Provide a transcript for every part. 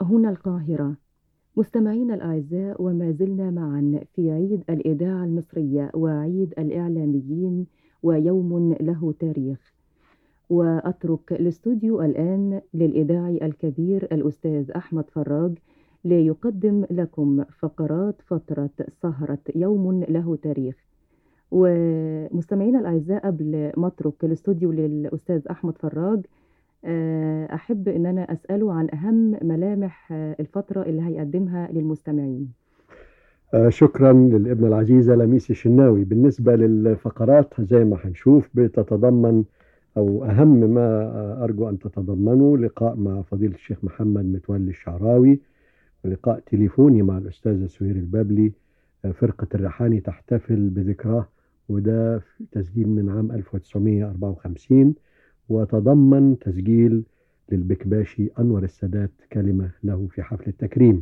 هنا القاهرة مستمعينا الأعزاء وما زلنا معا في عيد الإذاعة المصرية وعيد الإعلاميين ويوم له تاريخ وأترك الاستوديو الآن للإذاعي الكبير الأستاذ أحمد فراج ليقدم لكم فقرات فترة سهرة يوم له تاريخ ومستمعينا الأعزاء قبل ما أترك الاستوديو للأستاذ أحمد فراج أحب أن أنا أسأله عن أهم ملامح الفترة اللي هيقدمها للمستمعين شكرا للابن العزيزة لميس الشناوي بالنسبة للفقرات زي ما هنشوف بتتضمن أو أهم ما أرجو أن تتضمنه لقاء مع فضيلة الشيخ محمد متولي الشعراوي لقاء تليفوني مع الأستاذة سهير البابلي فرقة الريحاني تحتفل بذكراه وده تسجيل من عام 1954 وتضمن تسجيل للبكباشي أنور السادات كلمة له في حفل التكريم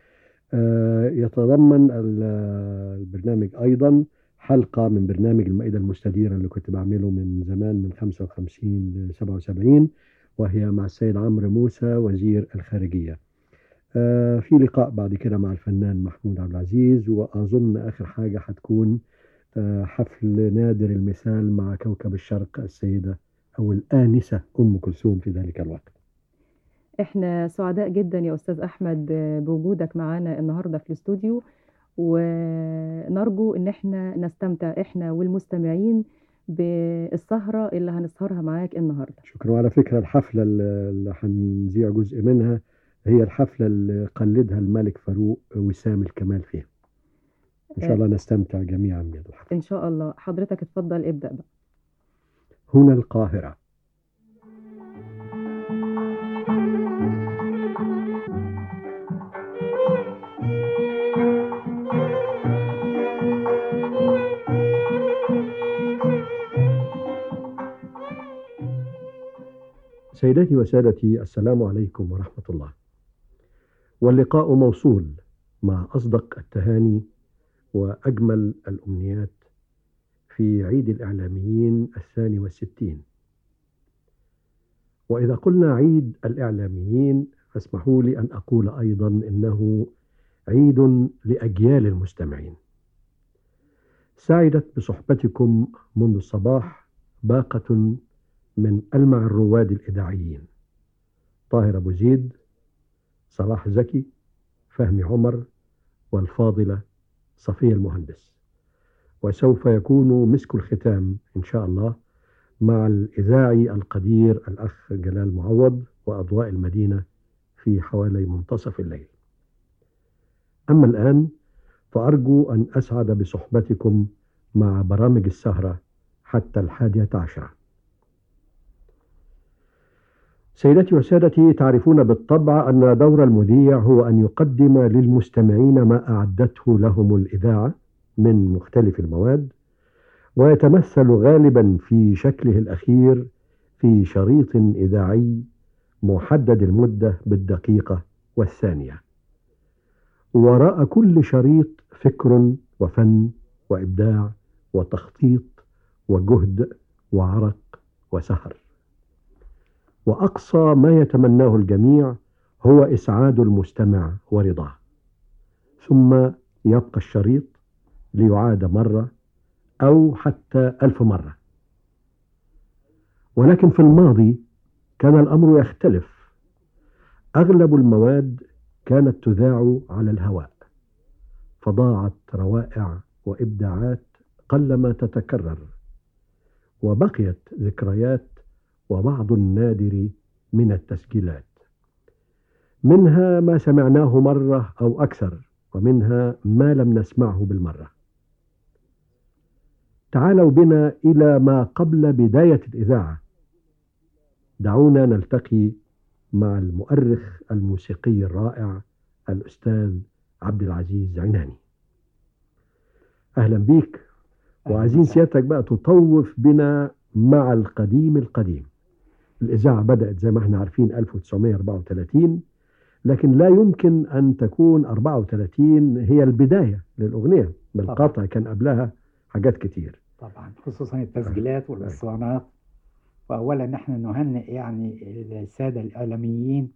يتضمن البرنامج أيضا حلقة من برنامج المائدة المستديرة اللي كنت بعمله من زمان من 55 ل 77 وهي مع السيد عمرو موسى وزير الخارجية في لقاء بعد كده مع الفنان محمود عبد العزيز وأظن آخر حاجة هتكون حفل نادر المثال مع كوكب الشرق السيدة أو الآنسة أم كلثوم في ذلك الوقت احنا سعداء جدا يا أستاذ أحمد بوجودك معانا النهاردة في الاستوديو ونرجو ان احنا نستمتع احنا والمستمعين بالسهرة اللي هنسهرها معاك النهاردة شكرا وعلى فكرة الحفلة اللي هنذيع جزء منها هي الحفلة اللي قلدها الملك فاروق وسام الكمال فيها إن شاء الله نستمتع جميعا بهذه الحفلة إن شاء الله حضرتك اتفضل ابدأ بقى هنا القاهرة سيداتي وسادتي السلام عليكم ورحمة الله واللقاء موصول مع أصدق التهاني وأجمل الأمنيات في عيد الإعلاميين الثاني والستين وإذا قلنا عيد الإعلاميين فاسمحوا لي أن أقول أيضا إنه عيد لأجيال المستمعين سعدت بصحبتكم منذ الصباح باقة من ألمع الرواد الإذاعيين طاهر أبو زيد صلاح زكي فهمي عمر والفاضلة صفية المهندس وسوف يكون مسك الختام إن شاء الله مع الإذاعي القدير الأخ جلال معوض وأضواء المدينة في حوالي منتصف الليل أما الآن فأرجو أن أسعد بصحبتكم مع برامج السهرة حتى الحادية عشرة سيدتي وسادتي تعرفون بالطبع أن دور المذيع هو أن يقدم للمستمعين ما أعدته لهم الإذاعة من مختلف المواد ويتمثل غالبا في شكله الأخير في شريط إذاعي محدد المدة بالدقيقة والثانية وراء كل شريط فكر وفن وإبداع وتخطيط وجهد وعرق وسهر وأقصى ما يتمناه الجميع هو إسعاد المستمع ورضاه ثم يبقى الشريط ليعاد مرة أو حتى ألف مرة ولكن في الماضي كان الأمر يختلف أغلب المواد كانت تذاع على الهواء فضاعت روائع وإبداعات قلما تتكرر وبقيت ذكريات وبعض النادر من التسجيلات منها ما سمعناه مرة أو أكثر ومنها ما لم نسمعه بالمرة تعالوا بنا إلى ما قبل بداية الإذاعة دعونا نلتقي مع المؤرخ الموسيقي الرائع الأستاذ عبد العزيز عناني أهلا بيك وعايزين سيادتك بقى تطوف بنا مع القديم القديم الإذاعة بدأت زي ما احنا عارفين 1934 لكن لا يمكن أن تكون 34 هي البداية للأغنية بالقطع كان قبلها حاجات كتير طبعا خصوصا التسجيلات والاسطوانات واولا نحن نهنئ يعني الساده الاعلاميين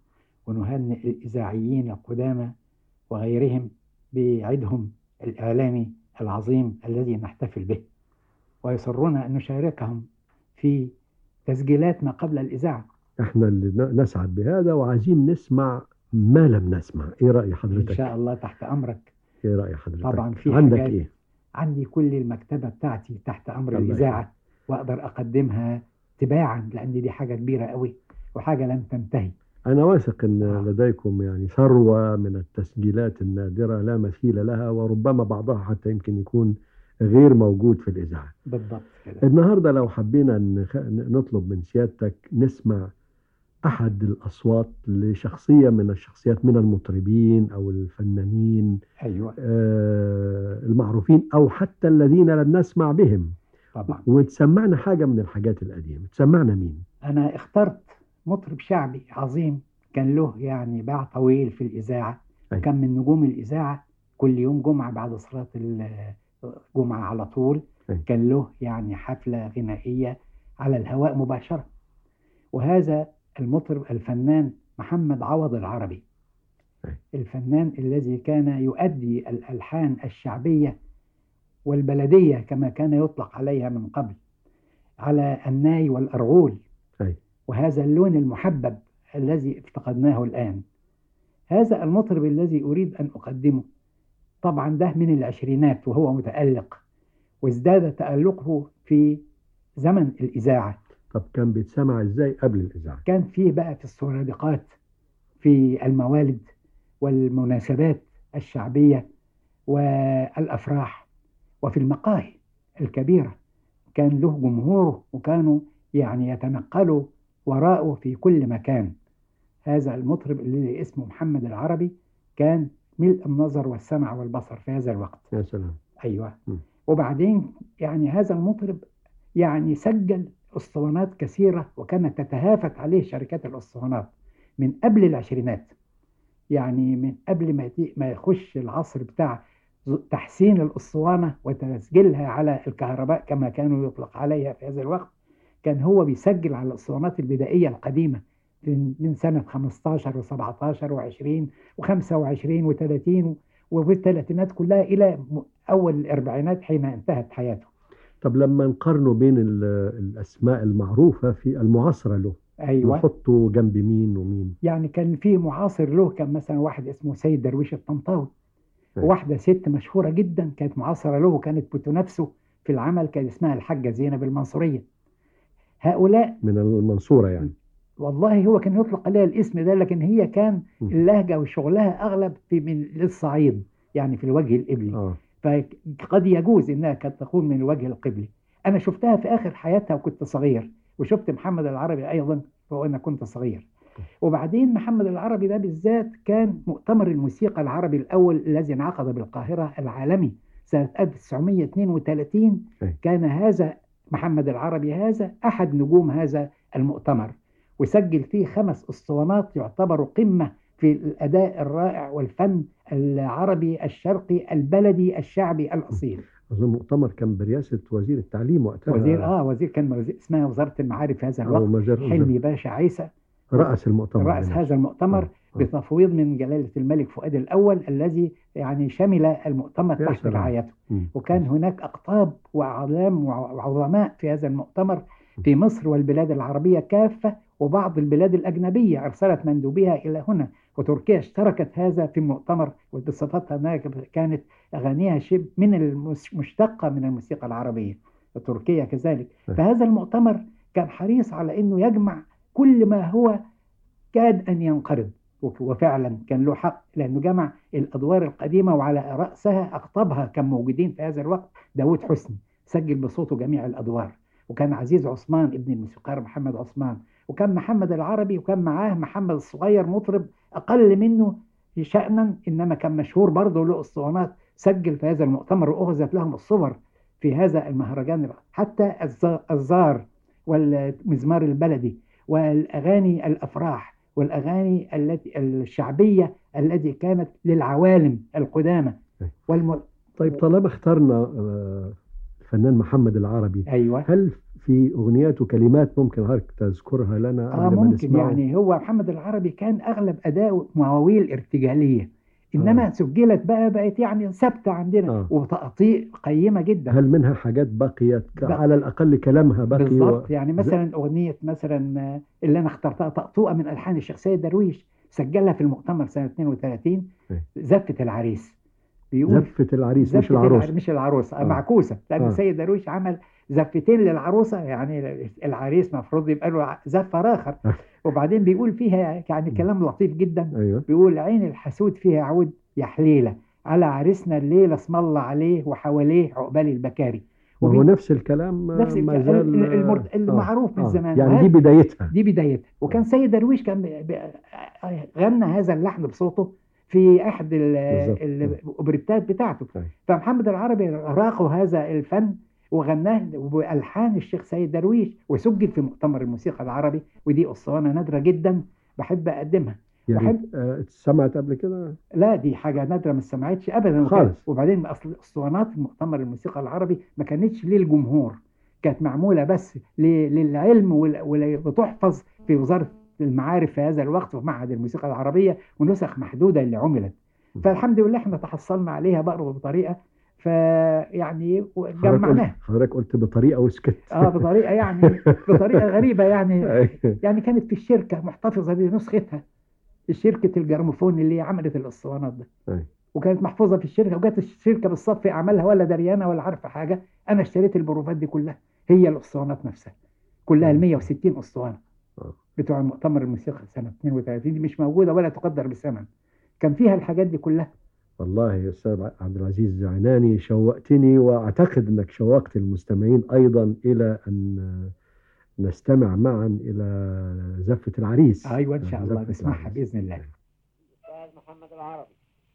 ونهنئ الإذاعيين القدامى وغيرهم بعيدهم الإعلامي العظيم الذي نحتفل به ويسرنا أن نشاركهم في تسجيلات ما قبل الإذاعة احنا اللي ن- نسعد بهذا وعايزين نسمع ما لم نسمع ايه رأي إن حضرتك شاء الله تحت أمرك ايه رأي حضرتك طبعاً في عندك حاجات ايه عندي كل المكتبة بتاعتي تحت أمر الله الإذاعة وأقدر أقدمها تباعا لأن دي حاجة كبيرة قوي وحاجة لن تنتهي أنا واثق أن آه. لديكم يعني ثروة من التسجيلات النادرة لا مثيل لها وربما بعضها حتى يمكن يكون غير موجود في الإذاعة بالضبط كده النهاردة لو حبينا نخ- نطلب من سيادتك نسمع أحد الأصوات لشخصية من الشخصيات من المطربين أو الفنانين أيوة آه، المعروفين أو حتى الذين لم نسمع بهم طبعا وتسمعنا حاجة من الحاجات القديمة تسمعنا مين؟ أنا اخترت مطرب شعبي عظيم كان له يعني باع طويل في الإذاعة أي. كان من نجوم الإذاعة كل يوم جمعة بعد صلاة الجمعة على طول أي. كان له يعني حفلة غنائية على الهواء مباشرة وهذا المطرب الفنان محمد عوض العربي أي. الفنان الذي كان يؤدي الألحان الشعبية والبلدية كما كان يطلق عليها من قبل على الناي والأرغول أي. وهذا اللون المحبب الذي افتقدناه الآن هذا المطرب الذي أريد أن أقدمه طبعا ده من العشرينات وهو متألق وازداد تألقه في زمن الإذاعة طب كان بيتسمع إزاي قبل الإذاعة؟ كان فيه بقى في السرادقات في الموالد والمناسبات الشعبية والأفراح وفي المقاهي الكبيرة كان له جمهوره وكانوا يعني يتنقلوا وراءه في كل مكان هذا المطرب اللي اسمه محمد العربي كان ملء النظر والسمع والبصر في هذا الوقت يا سلام ايوه م. وبعدين يعني هذا المطرب يعني سجل اسطوانات كثيره وكانت تتهافت عليه شركات الاسطوانات من قبل العشرينات يعني من قبل ما يتي- ما يخش العصر بتاع ز- تحسين الاسطوانه وتسجيلها على الكهرباء كما كانوا يطلق عليها في هذا الوقت كان هو بيسجل على الاسطوانات البدائيه القديمه من من سنه 15 و17 و20 و25 و30 وفي الثلاثينات كلها الى م- اول الاربعينات حين انتهت حياته طب لما نقارنه بين ال- الأسماء المعروفة في المعاصرة له ايوه نحطه جنب مين ومين يعني كان في معاصر له كان مثلا واحد اسمه سيد درويش الطنطاوي أيوة. وواحده ست مشهوره جدا كانت معاصره له وكانت بتنافسه في العمل كان اسمها الحاجه زينب المنصوريه هؤلاء من المنصورة يعني والله هو كان يطلق عليها الاسم ده لكن هي كان م. اللهجه وشغلها اغلب في من للصعيد يعني في الوجه القبلي اه فقد يجوز انها كانت تكون من الوجه القبلي انا شفتها في اخر حياتها وكنت صغير وشفت محمد العربي ايضا وانا كنت صغير وبعدين محمد العربي ده بالذات كان مؤتمر الموسيقى العربي الاول الذي انعقد بالقاهره العالمي سنه 1932 أي. كان هذا محمد العربي هذا احد نجوم هذا المؤتمر وسجل فيه خمس اسطوانات يعتبروا قمه في الاداء الرائع والفن العربي الشرقي البلدي الشعبي الاصيل أظن مؤتمر كان برئاسة وزير التعليم وقتها وزير اه وزير كان وزير اسمها وزاره المعارف في هذا أو الوقت مجر حلمي باشا عيسى رأس المؤتمر رأس بنفسه. هذا المؤتمر آه. بتفويض من جلالة الملك فؤاد الأول الذي يعني شمل المؤتمر يا تحت سلام. رعايته مم. وكان هناك أقطاب وأعلام وعظماء في هذا المؤتمر في مصر والبلاد العربية كافة وبعض البلاد الأجنبية أرسلت مندوبيها إلى هنا وتركيا اشتركت هذا في المؤتمر وبصفتها أنها كانت أغانيها شبه من المس- مشتقة من الموسيقى العربية وتركيا كذلك نعم. فهذا المؤتمر كان حريص على أنه يجمع كل ما هو كاد أن ينقرض وف- وفعلا كان له حق لأنه جمع الأدوار القديمة وعلى رأسها أقطابها كان موجودين في هذا الوقت داود حسني سجل بصوته جميع الأدوار وكان عزيز عثمان ابن الموسيقار محمد عثمان وكان محمد العربي وكان معاه محمد الصغير مطرب أقل منه شأنا إنما كان مشهور برضه له اسطوانات سجل في هذا المؤتمر وأخذت لهم الصور في هذا المهرجان حتى الز- الزار والمزمار البلدي والأغاني الأفراح والأغاني التي الشعبية التي كانت للعوالم القدامى والم... طيب طالما اخترنا آه، الفنان محمد العربي ايوه هل في أغنياته كلمات ممكن حضرتك تذكرها لنا اه قبل ما ممكن نسمعه؟ يعني هو محمد العربي كان اغلب اداؤه مواويل ارتجاليه انما آه. سجلت بقى بقت يعني ثابته عندنا آه. وتقاطيع قيمه جدا هل منها حاجات بقيت ك- بق- على الأقل كلامها بقي بالظبط و... يعني مثلا اغنيه مثلا آه، اللي انا اخترتها طقطوقه من الحان الشيخ سيد درويش سجلها في المؤتمر سنه 32 إيه. زفه العريس بيقول زفة العريس مش زفة العروس الع- مش العروسه آه. معكوسه لان آه. سيد درويش عمل زفتين للعروسه يعني العريس المفروض يبقى له ع- زفه اخر آه. وبعدين بيقول فيها يعني كلام لطيف جدا أيوه بيقول عين الحسود فيها عود يا حليله على عريسنا الليله اسم الله عليه وحواليه عقبال البكاري وهو وبي- نفس الكلام آه، نفس ما الك- زال ال- المر- آه، المعروف من آه. زمان يعني وهذا- دي بدايتها دي بدايتها وكان سيد درويش كان بي- بي- غنى هذا اللحن بصوته في احد ال- بالظبط. الاوبريتات بتاعته أيوة. فمحمد العربي راقوا هذا الفن وغناه بالحان الشيخ سيد درويش وسجل في مؤتمر الموسيقى العربي ودي اسطوانه نادره جدا بحب اقدمها يعني بحب- آه، سمعت قبل كده لا دي حاجه نادره ما سمعتش ابدا وكان- خالص. وبعدين اصل اسطوانات المؤتمر الموسيقى العربي ما كانتش للجمهور كانت معموله بس ل- للعلم وال- وال- وتحفظ في وزاره المعارف في هذا الوقت وفي معهد الموسيقى العربيه ونسخ محدوده اللي عملت فالحمد لله احنا تحصلنا عليها برضه بطريقه فيعني حضرتك جمعناها قلت- حضرتك قلت بطريقة وسكت اه بطريقه يعني بطريقه غريبه يعني أيوة. يعني كانت في الشركه محتفظه بنسختها شركه الجرموفون اللي عملت الاسطوانات ده أيوة. وكانت محفوظه في الشركه وجت الشركه بالصف اعمالها ولا دريانه ولا عارفه حاجه انا اشتريت البروفات دي كلها هي الاسطوانات نفسها كلها ال 160 اسطوانه آه. بتوع المؤتمر الموسيقى سنه 32 دي مش موجوده ولا تقدر بثمن كان فيها الحاجات دي كلها والله يا أستاذ عبد العزيز عناني شوقتني وأعتقد أنك شوقت المستمعين أيضا إلى أن نستمع معا إلى زفة العريس ايوه ان شاء الله زفة نسمعها العريس. باذن الله أستاذ محمد العربي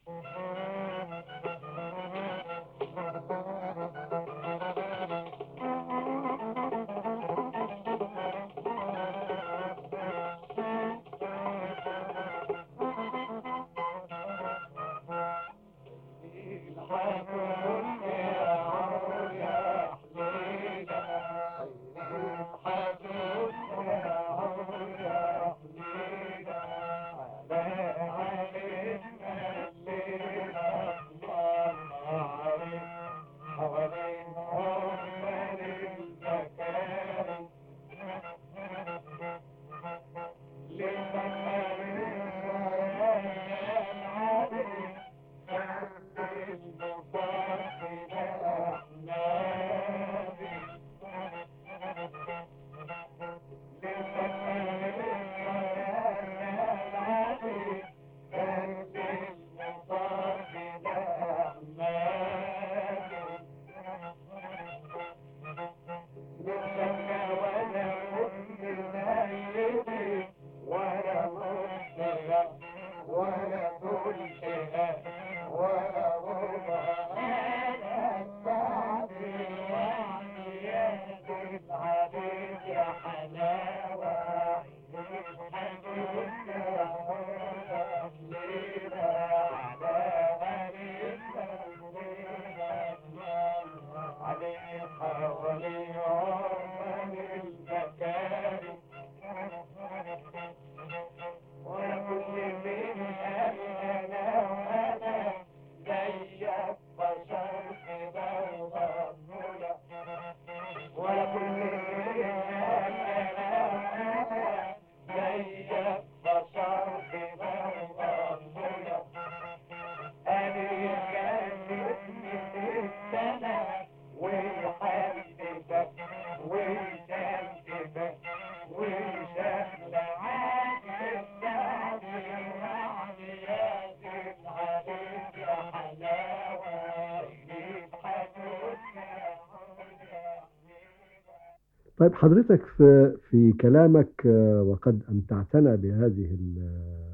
طيب حضرتك في في كلامك آه، وقد أمتعتنا بهذه ال-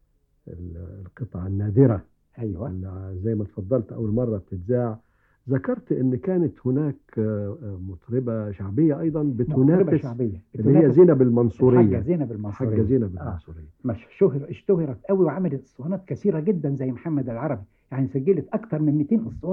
ال- القطعة النادرة ايوه اللي زي ما اتفضلت أول مرة بتتذاع ذكرت إن كانت هناك آه، آه، مطربة شعبية أيضا مطربه بتنافس شعبيه اللي هي بتنافس زينب الحاجه المنصورية زينب المنصوريه حاجة زينب آه. المنصورية مش شهر اشتهرت قوي وعملت اسطوانات كثيره جدا زي محمد العربي يعني سجلت اكثر من 200 اسطوانه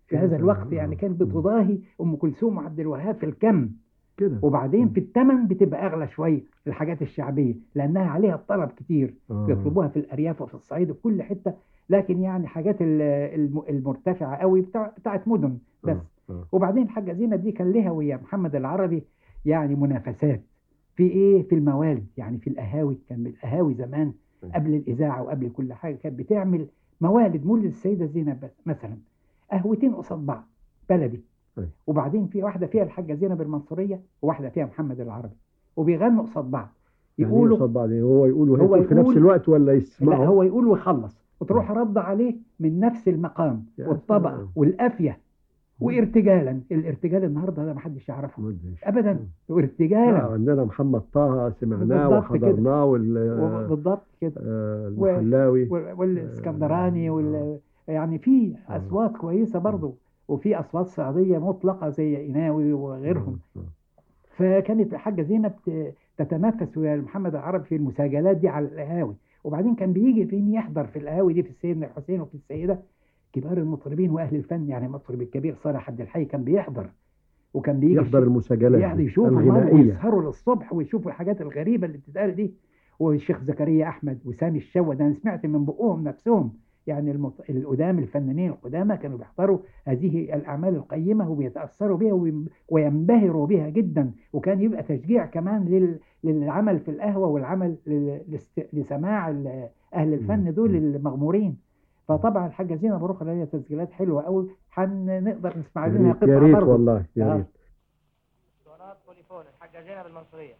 في هذا الوقت يعني كانت بتضاهي ام كلثوم وعبد الوهاب في الكم كده وبعدين في الثمن بتبقى اغلى شويه الحاجات الشعبيه لانها عليها الطلب كتير آه. بيطلبوها في الارياف وفي الصعيد وفي كل حته لكن يعني حاجات ال- الم- المرتفعه قوي بتاع بتاعت مدن بس آه. آه. وبعدين الحاجه زينب دي كان لها ويا محمد العربي يعني منافسات في ايه في الموالد يعني في القهاوي كان القهاوي زمان أيوة. قبل الاذاعه وقبل كل حاجه كانت بتعمل موالد مولد السيده زينب بس مثلا قهوتين قصاد بعض بلدي أيوة. وبعدين في واحده فيها الحاجه زينب المنصوريه وواحده فيها محمد العربي وبيغنوا قصاد بعض يعني يقولوا قصاد بعض هو يقول وهي هو تقول في نفس يقول- الوقت ولا لا يسمعه هو يقول ويخلص وتروح رد عليه من نفس المقام يا والطبقه سلام. والقافيه وارتجالا الارتجال النهارده ده محدش يعرفه مدهش. ابدا لا، وارتجالا عندنا محمد طه سمعناه بالضبط كده. وحضرناه وال بالضبط كده آه، المحلاوي وال- والاسكندراني وال يعني في آه. اصوات كويسه برضه وفي اصوات صعيديه مطلقه زي قناوي وغيرهم آه، آه. فكانت الحاجه زينب ت- تتنافس ويا محمد العربي في المساجلات دي على القهاوي وبعدين كان بيجي فين يحضر في القهاوي دي في سيدنا الحسين وفي السيده كبار المطربين واهل الفن يعني المطرب الكبير صالح عبد الحي كان بيحضر وكان بيجي يحضر المساجلات يعني دي، يشوفوا مرة الغنائية ويسهروا للصبح ويشوفوا الحاجات الغريبة اللي بتتقال دي والشيخ زكريا أحمد وسامي الشوا ده أنا سمعت من بقهم نفسهم يعني المط... القدام الفنانين القدامى كانوا بيحضروا هذه الأعمال القيمة وبيتأثروا بها ويم- وينبهروا بها جدا وكان يبقى تشجيع كمان لل... للعمل في القهوة والعمل لل... لست... لسماع ال- أهل الفن دول المغمورين فطبعا الحاجة زينب بروح لها تسجيلات حلوة قوي هنقدر نسمع يا لنا ريت يا قطعة ريت برضه والله يا آه. ريت اسطوانات بوليفون الحاجة زينب المنصورية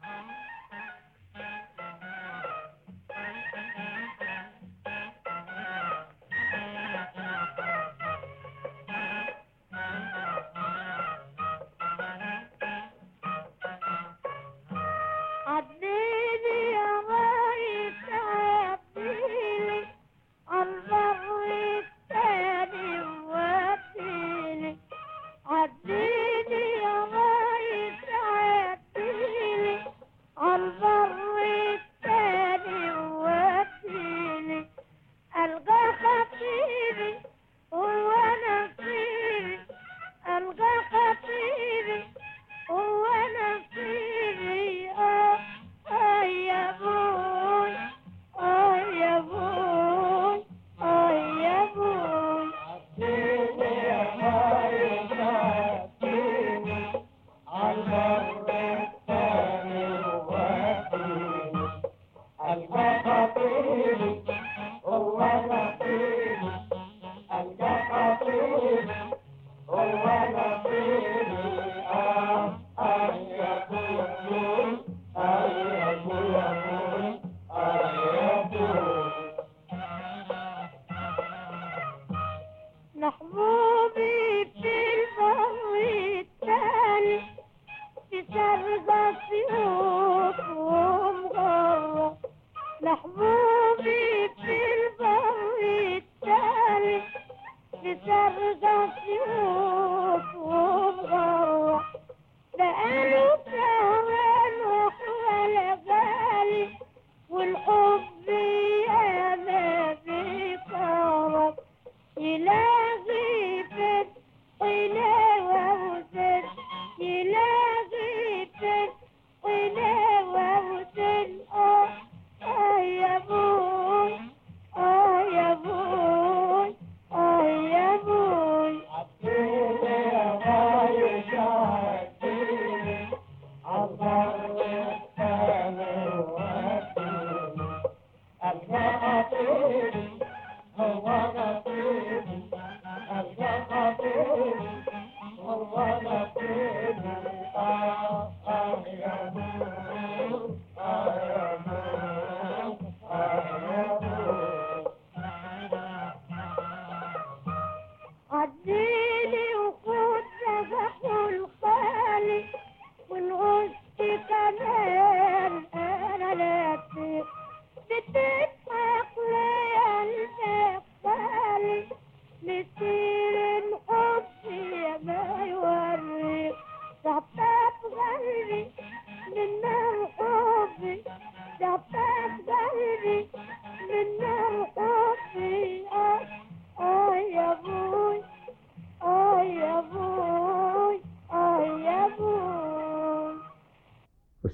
عديني يا غايب تعبيني عالبر التاني ووديني عديني يا غايب تعبيني عالبر التاني ووديني ألقى خطيبي هو نصيبي ألقى خطيبي هو نصيبي آه آه يا بوي آه يا بوي آه يا بوي محبوبي في البر التاني في سرقة سيوف ومغرة محبوبي في البر التاني في سرقة سيوف ومغرة بقاله شهرين وحوال غالي والحب يا ما بيقرب يلاقي في حلاوة وسن يلاقي في حلاوة وسن آه آه يا بوي آه يا بوي آه يا بوي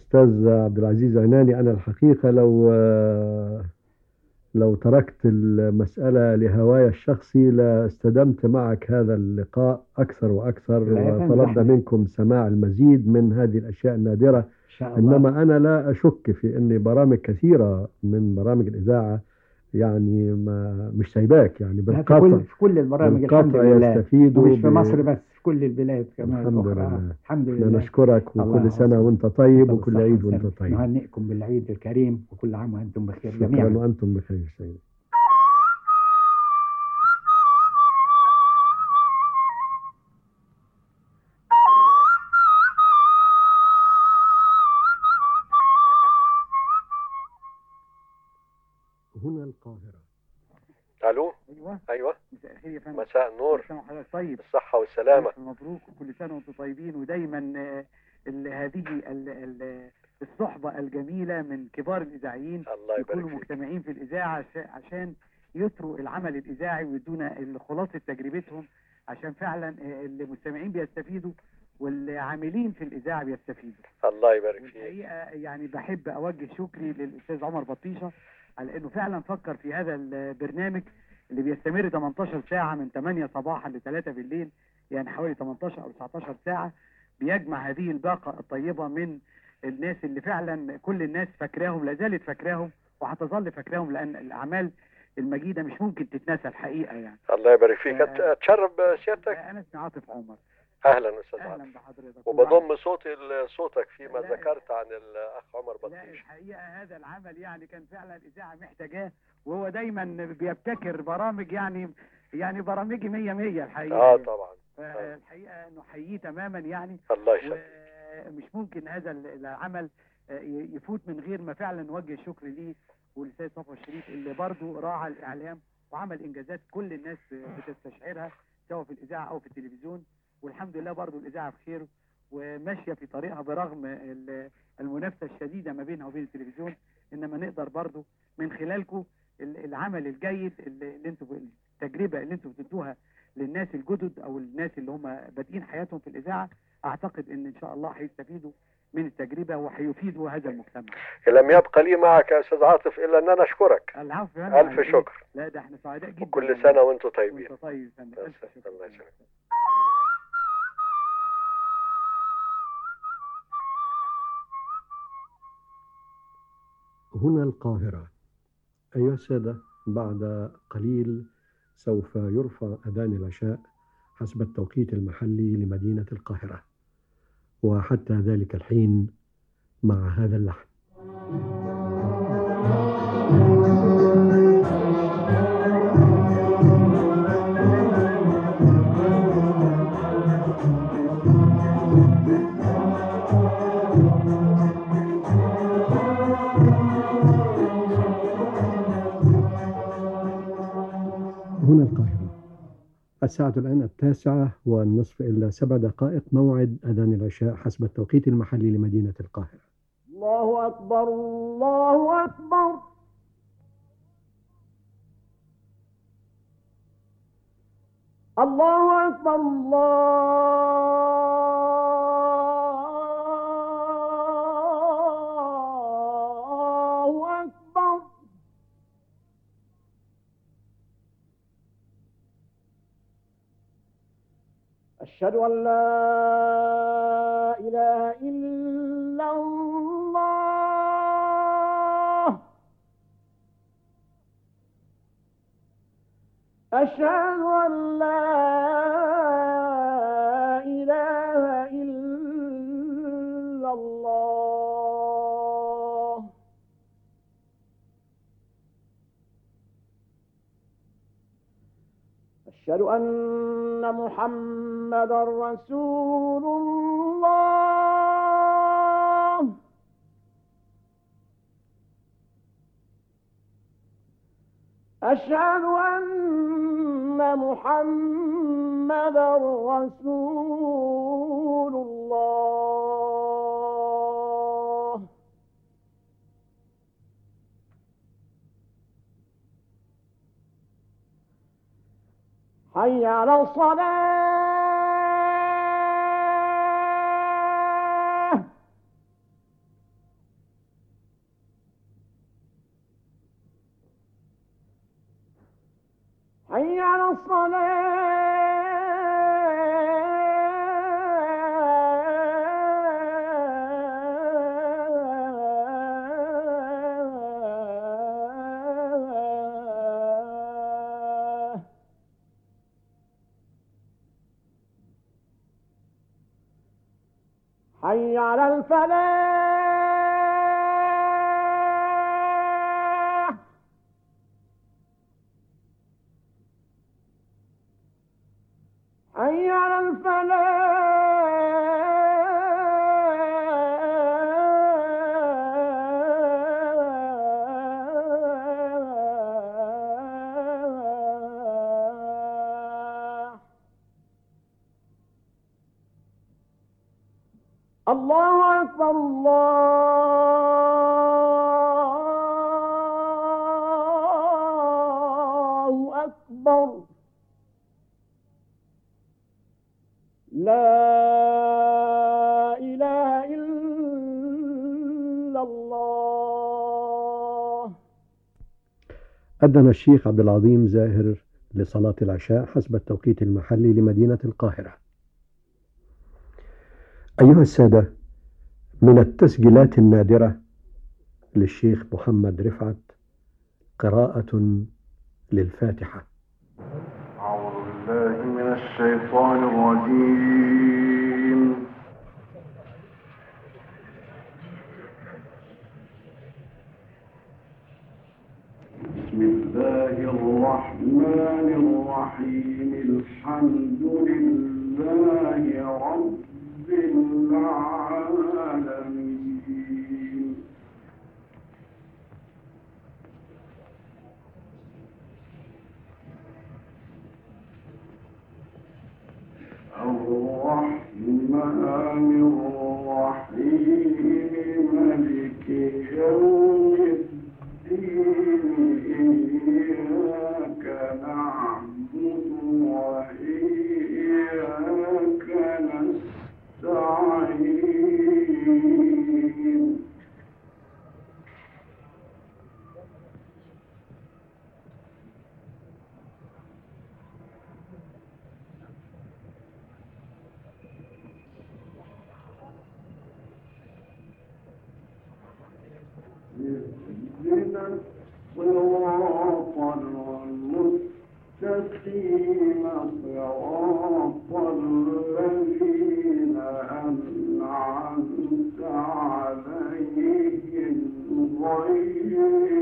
أستاذ عبد العزيز عناني أنا الحقيقة لو لو تركت المسألة لهواي الشخصي لاستدمت معك هذا اللقاء أكثر وأكثر لا يا فندم، وطلبنا إحنا- منكم سماع المزيد من هذه الأشياء النادرة ان شاء الله إنما أنا لا أشك في أن برامج كثيرة من برامج الإذاعة يعني ما مش سايباك يعني لا، في بالقطع كل في كل البرامج الحمد بالقطع لله يستفيدوا ومش في ب- مصر بس في كل البلاد كمان الحمد الأخرى. لله. الحمد احنا لله نشكرك الله وكل سنة يحفظك. وانت طيب طب وكل الصحة عيد والسلامة. وانت طيب نهنئكم بالعيد الكريم وكل عام وانتم بخير شكرا جميعا وانتم بخير سيدي هنا القاهرة ألو ايوه أيوة مساء الخير يا فندم مساء النور كل سنه وحضرتك طيب الصحة والسلامة ألف مبروك وكل سنه وانتم طيبين ودايما آه، ال- هذه ال- ال- الصحبه الجميله من كبار الاذاعيين الله يكونوا يبارك فيك مجتمعين في الاذاعه عش- عشان يثروا العمل الاذاعي ويدونا خلاصه تجربتهم عشان فعلا آه، المستمعين بيستفيدوا والعاملين في الاذاعه بيستفيدوا الله يبارك فيك والحقيقه يعني بحب اوجه شكري للاستاذ عمر بطيشه على انه فعلا فكر في هذا البرنامج اللي بيستمر 18 ساعه من 8 صباحا ل 3 بالليل يعني حوالي 18 او 19 ساعه بيجمع هذه الباقه الطيبه من الناس اللي فعلا كل الناس فاكراهم لا زالت فاكراهم وهتظل فاكراهم لان الاعمال المجيده مش ممكن تتنسى الحقيقه يعني الله يبارك فيك آه. أت- اتشرف بسيادتك انا اسمي عاطف عمر اهلا استاذ اهلا عاطف بحضرتك وبضم صوتي لصوتك فيما لا. ذكرت عن الاخ عمر لا بطيش الحقيقه هذا العمل يعني كان فعلا الاذاعه محتاجاه وهو دايما بيبتكر برامج يعني يعني برامجي 100 100 الحقيقه اه طبعا الحقيقه نحييه تماما يعني الله يسلمك ومش ممكن هذا العمل آه، يفوت من غير ما فعلا نوجه شكر ليه ولسيد صفوة الشريف اللي برضه راعى الاعلام وعمل انجازات كل الناس بتستشعرها سواء في الاذاعه او في التلفزيون والحمد لله برضه الاذاعه بخير وماشيه في طريقها برغم ال- المنافسه الشديده ما بينها وبين التلفزيون انما نقدر برضه من خلالكم ال- العمل الجيد اللي اللي انتوا التجربه اللي انتوا بتدوها للناس الجدد او الناس اللي هم بادئين حياتهم في الاذاعه اعتقد ان ان شاء الله هيستفيدوا من التجربه وهيفيدوا هذا المجتمع. لم يبقى لي معك يا استاذ عاطف الا ان انا اشكرك العفو يا فندم، على الف إيه؟ شكر لا ده احنا سعداء جدا وكل سنه وانتم وانت طيبين طيب يا فندم الف بس- شكر الله يسلمك. هنا القاهرة أيها السادة بعد قليل سوف يرفع أذان العشاء حسب التوقيت المحلي لمدينة القاهرة وحتى ذلك الحين مع هذا اللحن هنا القاهرة الساعة الآن التاسعة والنصف إلا سبع دقائق موعد أذان العشاء حسب التوقيت المحلي لمدينة القاهرة الله أكبر الله أكبر الله أكبر الله أكبر أشهد أن لا إله إلا الله أشهد أن لا إله إلا الله أشهد أن محمدا رسول الله أشهد أن محمدا رسول الله حي على الصلاة الصلاة حي على الفلاح حي على الفلاح الله أكبر الله أكبر لا إله إلا الله أذن الشيخ عبد العظيم زاهر لصلاة العشاء حسب التوقيت المحلي لمدينة القاهرة. أيها السادة، من التسجيلات النادرة للشيخ محمد رفعت قراءة للفاتحة. أعوذ بالله من الشيطان الرجيم بسم الله الرحمن الرحيم الحمد لله رب العالمين الرحمن الرحيم ملك يوم الدين إياك نعبد وإياك نستعين اهدنا الصراط المستقيم صراط الذين أنعمت عليهم غير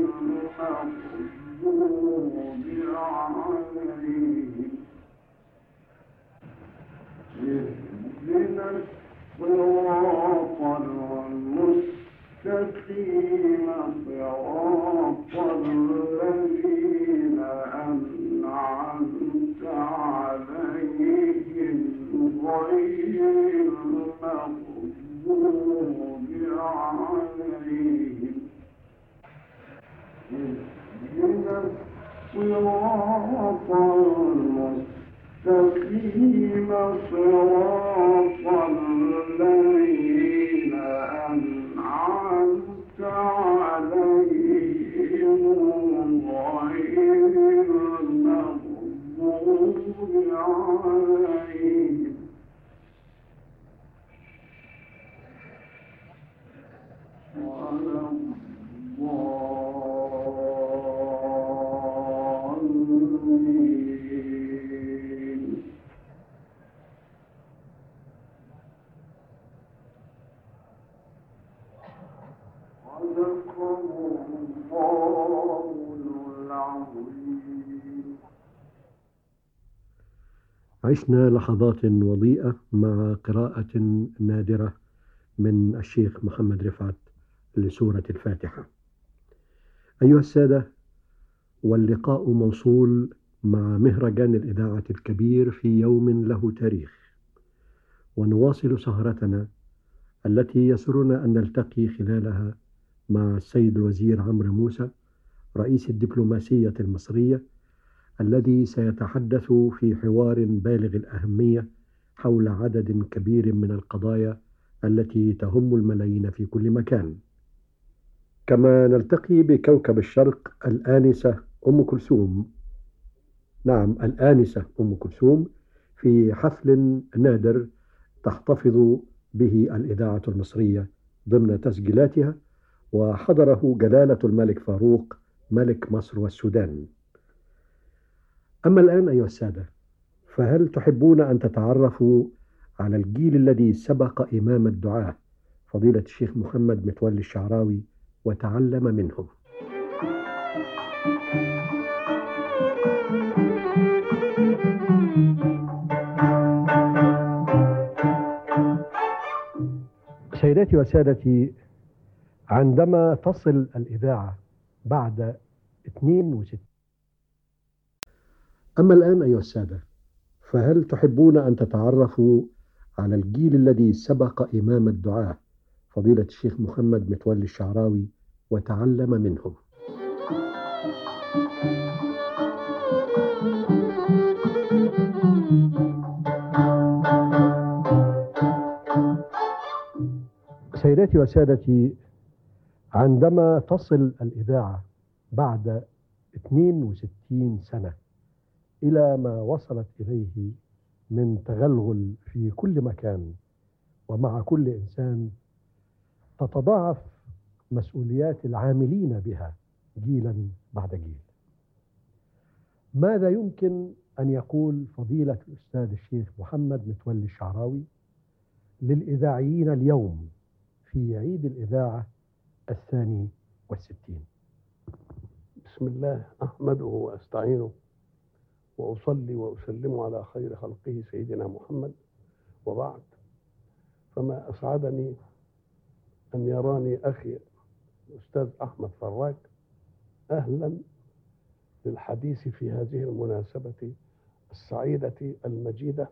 المغضوب عليهم اهدنا الصراط المستقيم صراط الذين أنعمت عليهم غير المغضوب عليهم اهدنا الصراط المستقيم صراط الذين أنعمت عليهم غير المغضوب عليهم ولا الضالين صدق الله العظيم عشنا لحظات وضيئة مع قراءة نادرة من الشيخ محمد رفعت لسورة الفاتحة. أيها السادة، واللقاء موصول مع مهرجان الإذاعة الكبير في يوم له تاريخ. ونواصل سهرتنا التي يسرنا أن نلتقي خلالها مع السيد الوزير عمرو موسى رئيس الدبلوماسية المصرية الذي سيتحدث في حوار بالغ الأهمية حول عدد كبير من القضايا التي تهم الملايين في كل مكان. كما نلتقي بكوكب الشرق الآنسة أم كلثوم نعم الآنسة أم كلثوم في حفل نادر تحتفظ به الإذاعة المصرية ضمن تسجيلاتها وحضره جلالة الملك فاروق ملك مصر والسودان أما الآن أيها السادة فهل تحبون أن تتعرفوا على الجيل الذي سبق إمام الدعاة فضيلة الشيخ محمد متولي الشعراوي وتعلم منهم سيداتي وسادتي عندما تصل الإذاعة بعد 62 أما الآن أيها السادة فهل تحبون أن تتعرفوا على الجيل الذي سبق إمام الدعاة فضيلة الشيخ محمد متولي الشعراوي وتعلم منهم سيداتي وسادتي عندما تصل الإذاعة بعد 62 سنة إلى ما وصلت إليه من تغلغل في كل مكان ومع كل إنسان تتضاعف مسؤوليات العاملين بها جيلا بعد جيل ماذا يمكن أن يقول فضيلة الأستاذ الشيخ محمد متولي الشعراوي للإذاعيين اليوم في عيد الإذاعة الثاني والستين بسم الله أحمده وأستعينه وأصلي وأسلم على خير خلقه سيدنا محمد وبعد فما أسعدني أن يراني أخي الأستاذ أحمد فراج أهلا للحديث في هذه المناسبة السعيدة المجيدة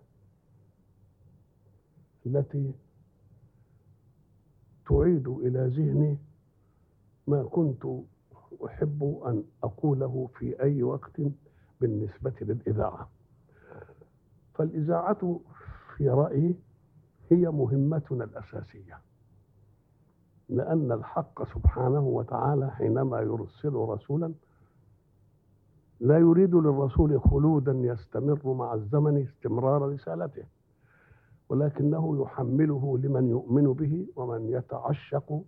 التي تعيد إلى ذهني ما كنت أحب أن أقوله في أي وقت بالنسبة للإذاعة فالإذاعة في رأيي هي مهمتنا الأساسية لأن الحق سبحانه وتعالى حينما يرسل رسولا لا يريد للرسول خلودا يستمر مع الزمن استمرار رسالته ولكنه يحمله لمن يؤمن به ومن يتعشق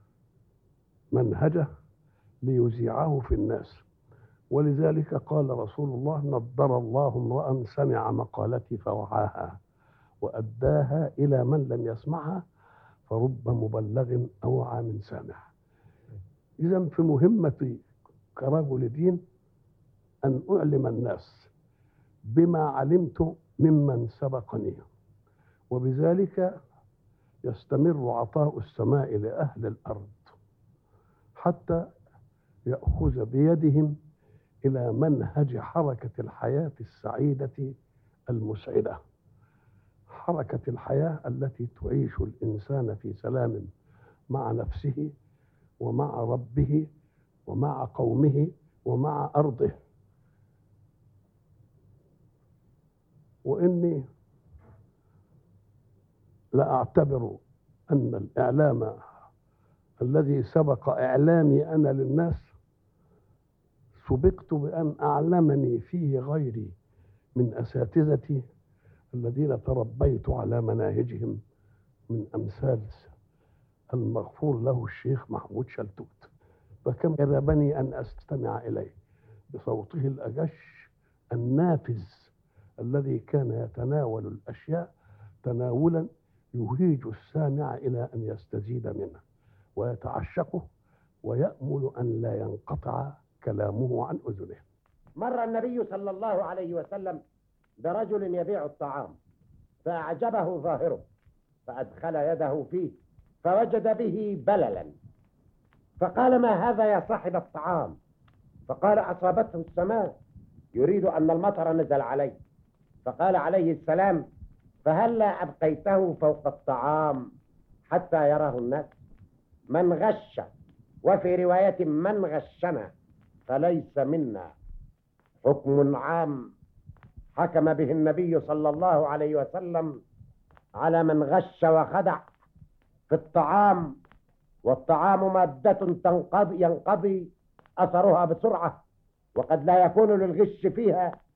منهجه ليذيعه في الناس ولذلك قال رسول الله نضر الله امرأ سمع مقالتي فوعاها وأداها إلى من لم يسمعها فرب مبلغ أوعى من سامع إذا في مهمتي كرجل دين أن أعلم الناس بما علمت ممن سبقني وبذلك يستمر عطاء السماء لأهل الأرض حتى يأخذ بيدهم إلى منهج حركة الحياة السعيدة المسعدة حركة الحياة التي تعيش الإنسان في سلام مع نفسه ومع ربه ومع قومه ومع أرضه وإني لا أعتبر أن الإعلام الذي سبق إعلامي أنا للناس سبقت بأن أعلمني فيه غيري من أساتذتي الذين تربيت على مناهجهم من أمثال المغفور له الشيخ محمود شلتوت فكم جذبني أن أستمع إليه بصوته الأجش النافذ الذي كان يتناول الأشياء تناولا يهيج السامع إلى أن يستزيد منه ويتعشقه ويأمل أن لا ينقطع كلامه عن أذنه مر النبي صلى الله عليه وسلم برجل يبيع الطعام فأعجبه ظاهره فأدخل يده فيه فوجد به بللا فقال ما هذا يا صاحب الطعام فقال أصابته السماء يريد أن المطر نزل عليه فقال عليه السلام فهلا أبقيته فوق الطعام حتى يراه الناس من غش وفي رواية من غشنا فليس منا حكم عام حكم به النبي صلى الله عليه وسلم على من غش وخدع في الطعام والطعام مادة تنقضي ينقضي أثرها بسرعة وقد لا يكون للغش فيها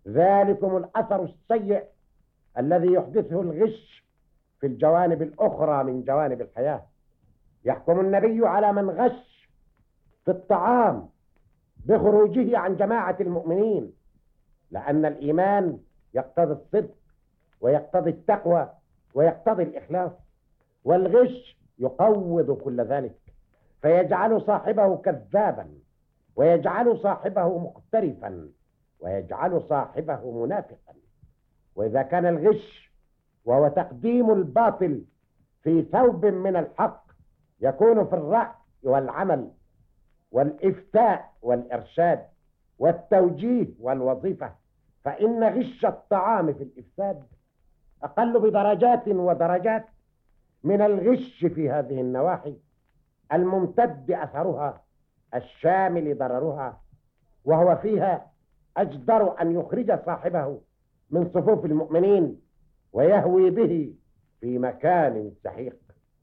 ذلكم الأثر السيء الذي يحدثه الغش في الجوانب الأخرى من جوانب الحياة يحكم النبي على من غش في الطعام بخروجه عن جماعة المؤمنين لأن الإيمان يقتضي الصدق ويقتضي التقوى ويقتضي الإخلاص والغش يقوض كل ذلك فيجعل صاحبه كذابا ويجعل صاحبه مقترفا ويجعل صاحبه منافقا وإذا كان الغش وهو تقديم الباطل في ثوب من الحق يكون في الرأي والعمل والإفتاء والإرشاد والتوجيه والوظيفة فإن غش الطعام في الإفساد أقل بدرجات ودرجات من الغش في هذه النواحي الممتد أثرها الشامل ضررها وهو فيها أجدر أن يخرج صاحبه من صفوف المؤمنين ويهوي به في مكان سحيق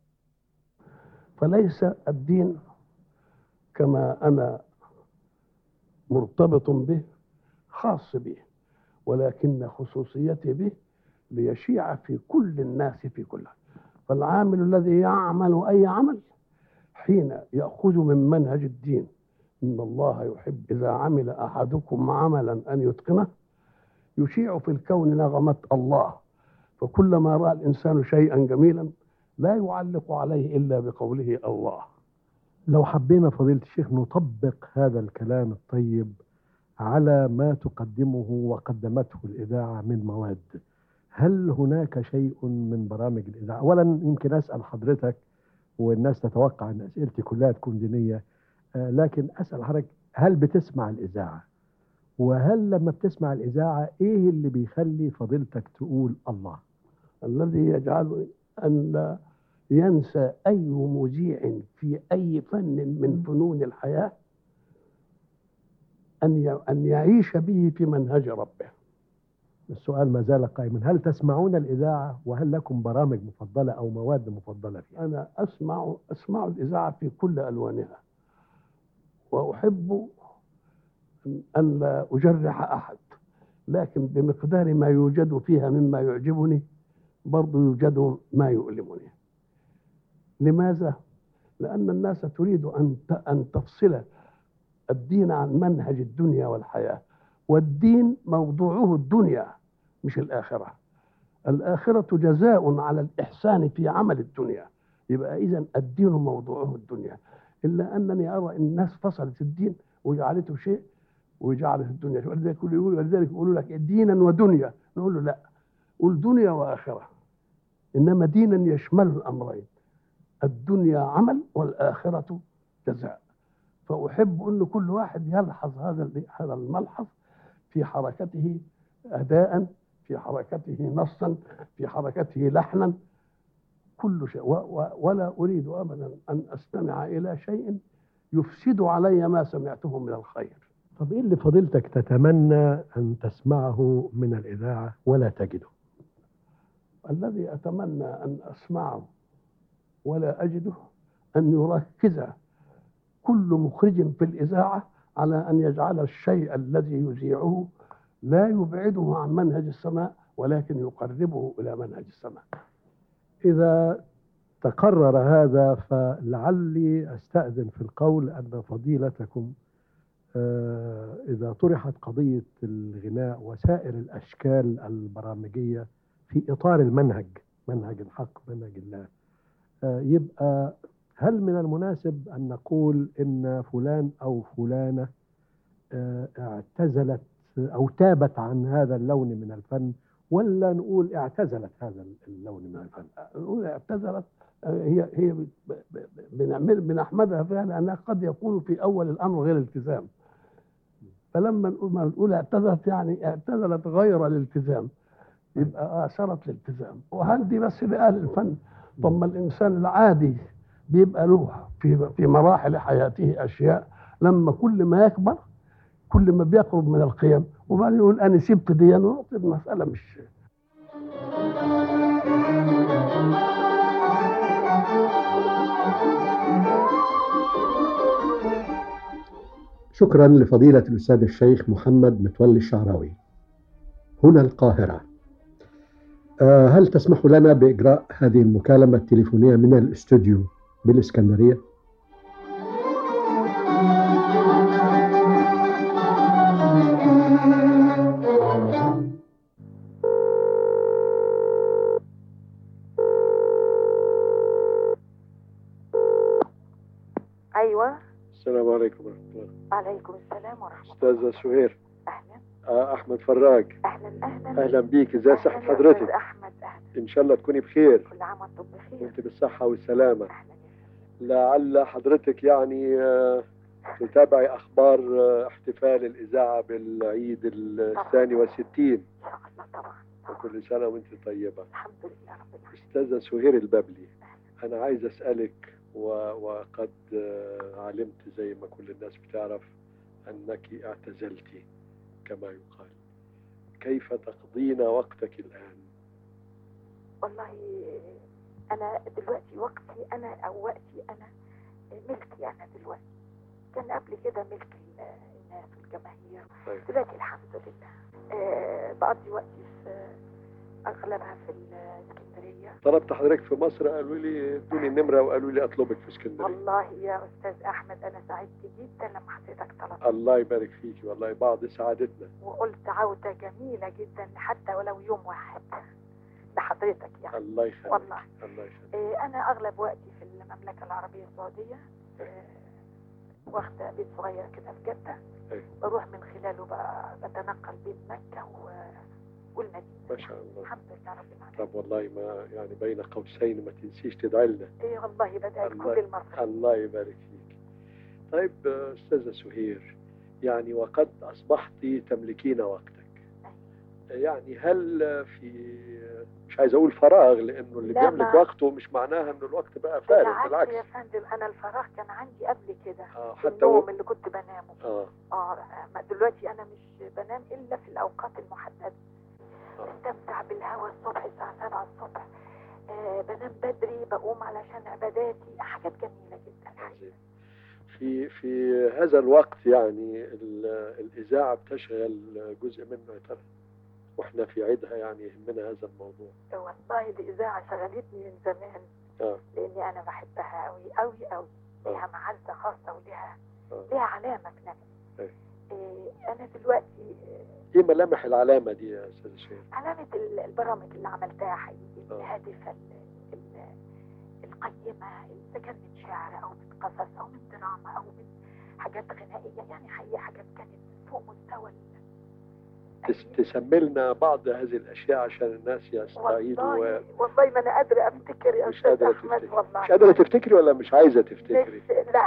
فليس الدين كما أنا مرتبط به خاص به ولكن خصوصيتي به ليشيع في كل الناس في كل فالعامل الذي يعمل أي عمل حين يأخذ من منهج الدين إن الله يحب إذا عمل أحدكم عملا أن يتقنه يشيع في الكون نغمة الله فكلما رأى الإنسان شيئا جميلا لا يعلق عليه إلا بقوله الله لو حبينا فضيلة الشيخ نطبق هذا الكلام الطيب على ما تقدمه وقدمته الإذاعة من مواد هل هناك شيء من برامج الإذاعة أولا يمكن أسأل حضرتك والناس تتوقع أن أسئلتي كلها تكون دينية آه، لكن أسأل حضرتك هل بتسمع الإذاعة وهل لما بتسمع الإذاعة إيه اللي بيخلي فضيلتك تقول الله الذي يجعل أن لا ينسى أي مذيع في أي فن من فنون الحياة أن ي- أن يعيش به في منهج ربه السؤال ما زال قائما هل تسمعون الإذاعة وهل لكم برامج مفضلة أو مواد مفضلة فيها أنا أسمع أسمع الإذاعة في كل ألوانها وأحب أن لا أجرح أحد لكن بمقدار ما يوجد فيها مما يعجبني برضو يوجد ما يؤلمني لماذا؟ لأن الناس تريد أن ت- أن تفصل الدين عن منهج الدنيا والحياة والدين موضوعه الدنيا مش الآخرة الآخرة جزاء على الإحسان في عمل الدنيا يبقى إذا الدين موضوعه الدنيا إلا أنني أرى أن الناس فصلت الدين وجعلته شيء وجعلت الدنيا شيء ولذلك يقولوا ولذلك يقولوا لك دينا ودنيا نقول له لا قول دنيا وآخرة إنما دينا يشمل الأمرين الدنيا عمل والآخرة جزاء فأحب أن كل واحد يلحظ هذا هذا الملحظ في حركته أداء في حركته نصا في حركته لحنا كل شيء و و ولا أريد أبدا أن أستمع إلى شيء يفسد علي ما سمعته من الخير طب إيه اللي فضيلتك تتمنى أن تسمعه من الإذاعة ولا تجده الذي أتمنى أن أسمعه ولا أجده أن يركز كل مخرج في الإذاعة على أن يجعل الشيء الذي يذيعه لا يبعده عن منهج السماء ولكن يقربه إلى منهج السماء إذا تقرر هذا فلعلي أستأذن في القول أن فضيلتكم آه، إذا طرحت قضية الغناء وسائر الأشكال البرامجية في إطار المنهج منهج الحق منهج الله آه، يبقى هل من المناسب أن نقول إن فلان أو فلانة آه، اعتزلت أو تابت عن هذا اللون من الفن ولا نقول اعتزلت هذا اللون من الفن نقول اعتذرت هي هي ب- ب- ب- بنعمل بنحمدها فيها لأنها قد يكون في أول الأمر غير التزام فلما نقول ما نقول اعتذرت يعني اعتذرت غير الالتزام يبقى آثرت الالتزام وهل دي بس لأهل الفن طب ما الإنسان العادي بيبقى له في في مراحل حياته أشياء لما كل ما يكبر كل ما بيقرب من القيم وبعدين يقول أنا سبت دي أنا المسألة مش شكرا لفضيلة الأستاذ الشيخ محمد متولي الشعراوي هنا القاهرة آه، هل تسمح لنا بإجراء هذه المكالمة التليفونية من الاستوديو بالإسكندرية؟ ايوه السلام عليكم ورحمة الله وعليكم السلام ورحمه أستاذة سهير اهلا آه، أحمد فراج اهلا اهلا أهلا بيك إزاي صحة أهلاً يا حضرتك؟ أستاذ احمد اهلا إن شاء الله تكوني بخير كل عام وانتم بخير وأنت بالصحة والسلامة اهلا لعل حضرتك يعني آه، تتابعي أخبار آه، احتفال الإذاعة بالعيد الثاني والستين ان شاء الله طبعا وكل سنة وأنت طيبة الحمد لله رب العالمين أستاذة سهير البابلي أنا عايز أسألك و... وقد آه، علمت زي ما كل الناس بتعرف أنك اعتزلتي كما يقال كيف تقضين وقتك الآن والله انا دلوقتي وقتي انا او وقتي انا ملكي انا دلوقتي كان قبل كده ملك ال- الناس والجماهير طيب. دلوقتي الحمد لله آه بقضي وقتي في اغلبها في الاسكندريه طلبت حضرتك في مصر قالوا لي ادوني النمرة وقالوا لي أطلبك في اسكندرية والله يا استاذ احمد انا سعدت جدا لما حضرتك طلبت الله يبارك فيكي والله بعض سعادتنا وقلت عودة جميلة جدا حتى ولو يوم واحد لحضرتك يعني الله يخليك والله الله يخليك إيه، أنا أغلب وقتي في المملكة العربية السعودية إيه، واخدة بيت صغير كده في جدة أيوة. بروح من خلاله بقى بتنقل بين مكة و... والمدينة ما شاء الله الحمد لله رب العالمين طب والله ما يعني بين قوسين ما تنسيش تدعي لنا إيه والله بدأت الله- كل المرة الله يبارك فيك طيب آه، أستاذة سهير يعني وقد أصبحت تملكين وقتك يعني هل في مش عايز أقول فراغ لأنه اللي لا، بيملك ما- وقته مش معناها إنه الوقت بقى فارغ بالعكس بالعكس يا فندم أنا الفراغ كان عندي قبل كده آه، في حتى و... النوم اللي كنت بنامه آه اه ما دلوقتي انا مش بنام الا في الاوقات المحدده آه. بستمتع بالهواء الصبح الساعه 7 الصبح آه بنام بدري بقوم علشان عباداتي حاجات جميله جدا عظيم. في في هذا الوقت يعني ال- الإذاعة بتشغل جزء منه يا ترى واحنا في عيدها يعني يهمنا هذا الموضوع والله الاذاعه شغلتني من زمان اه لاني انا بحبها قوي قوي قوي لها معزه خاصه ولها آه. لها علامه في نفسي أيوة. آه انا دلوقتي آه، ايه ملامح العلامة دي يا أستاذ شيخ؟ علامه ال- البرامج اللي عملتها حقيقي آه. الهادفه ال- ال- القيمه اذا كان من شعر او من قصص او من دراما او من حاجات غنائيه يعني حقيقه حاجات كانت فوق مستوى ال- تس- تسمي لنا بعض هذه الأشياء عشان الناس يستعيدوا و... والله والله ما انا قادره افتكر يا مش استاذ قادرة احمد تفتكري والله مش قادرة تفتكري ولا مش عايزة تفتكري؟ مش لا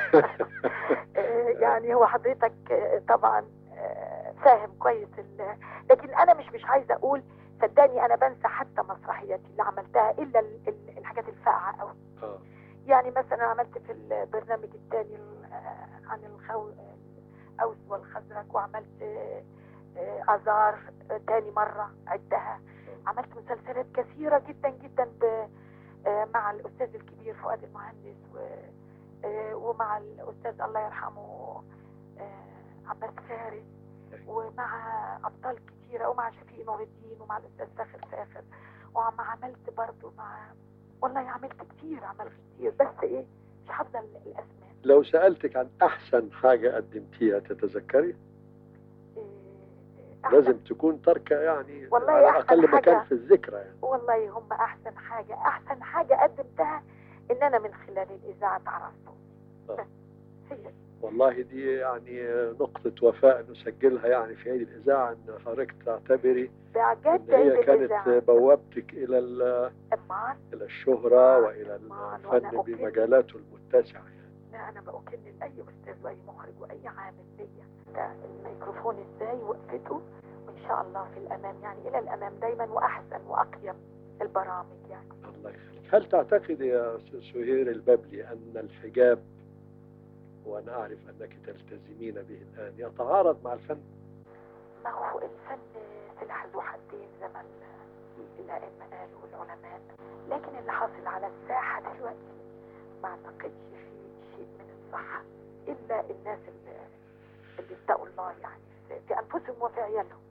آه، يعني هو حضرتك آه، طبعا آه، فاهم كويس ال- لكن انا مش مش عايزه اقول صدقني انا بنسى حتى مسرحياتي اللي عملتها الا ال- ال- الحاجات الفاقعه قوي اه يعني مثلا عملت في البرنامج الثاني عن الخو الاوس والخزرج وعملت آه، آه، ازار آه، تاني مره عدها عملت مسلسلات كثيره جدا جدا ب- آه، مع الاستاذ الكبير فؤاد المهندس و آه، ومع الاستاذ الله يرحمه آه، عباس فارس ومع ابطال كتيره ومع شفيق نور الدين ومع الاستاذ فاخر فاخر وما عملت برضو مع والله عملت كتير عملت كتير بس ايه مش حافظه ال- الاسماء لو سألتك عن أحسن حاجة قدمتيها تتذكري؟ إيه، أحسن- لازم تكون تركة يعني والله على أحسن أقل مكان حاجة- في الذكرى يعني والله هم احسن حاجه احسن حاجه قدمتها ان انا من خلال الاذاعه اتعرفت آه. بس هي والله دي يعني نقطة وفاء نسجلها يعني في عيد الإذاعة إن حضرتك تعتبري بجد إن هي عيد كانت الإذاعة. بوابتك إلى ال- أمال إلى الشهرة وإلى أمال وأنا الفن أوكي. بمجالاته المتسعة يعني. لا انا بأكن لاي استاذ واي مخرج واي عامل ليا ده الميكروفون ازاي وقفته وان شاء الله في الامام يعني الى الامام دايما واحسن واقيم البرامج يعني الله يخليك هل تعتقد يا أستاذ سهير الببلي أن الحجاب وأنا أعرف أنك تلتزمين به الآن يتعارض مع الفن؟ ما هو الفن سلاح ذو حدين زي ما ال- الائمه قالوا والعلماء لكن اللي حاصل على الساحه دلوقتي ما اعتقدش فيه شيء من الصح الا الناس اللي اللي اتقوا الله يعني في- في انفسهم وفي عيالهم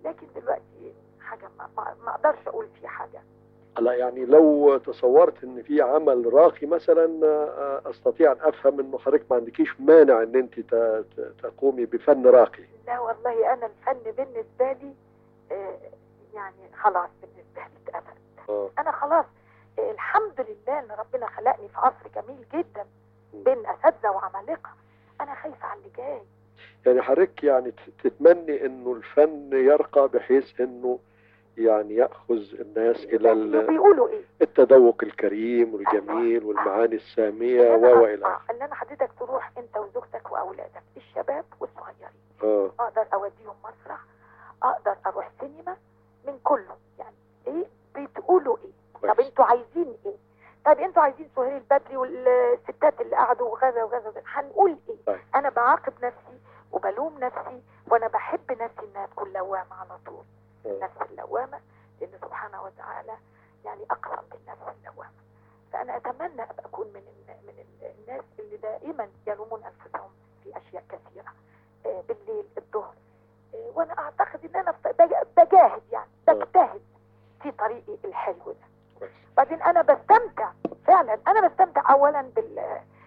لكن دلوقتي حاجه ما, ما, ما اقدرش اقول فيه حاجه لا يعني لو تصورت ان في عمل راقي مثلا آه، استطيع ان افهم انه حضرتك ما عندكيش مانع ان انت ت- ت- تقومي بفن راقي لا والله انا الفن بالنسبه لي آه، يعني خلاص بالنسبه لي اتقفل آه. انا خلاص آه، الحمد لله ان ربنا خلقني في عصر جميل جدا بين اساتذه وعمالقه انا خايفه على اللي جاي يعني حضرتك يعني ت- تتمني انه الفن يرقى بحيث انه يعني ياخذ الناس الى ال- بيقولوا ايه التذوق الكريم والجميل والمعاني الساميه و و الى آه، ان انا حضرتك تروح انت وزوجتك واولادك الشباب والصغيرين اه اقدر اوديهم مسرح اقدر اروح سينما من كله يعني ايه بتقولوا ايه طب انتوا عايزين ايه طيب انتوا عايزين سهير البدري والستات اللي قعدوا وغدا وغدا وغدا. هنقول ايه طيب. انا بعاقب نفسي وبلوم نفسي وانا بحب نفسي انها تكون لوامه على طول النفس اللوامه لان سبحانه وتعالى يعني اقسم بالنفس اللوامه فانا اتمنى ابقى اكون من ال- من ال- الناس اللي دائما يلومون انفسهم في اشياء كثيره آه، بالليل الظهر آه، وانا اعتقد ان انا ف- بج- بجاهد يعني بجتهد في طريقي الحلو ده بعدين انا بستمتع فعلا انا بستمتع اولا بال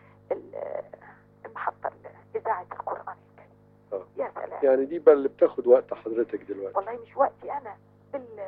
ال- المحطه اذاعه القران الكريم يا سلام يعني دي بقى اللي بتاخد وقت حضرتك دلوقتي والله مش وقتي انا بال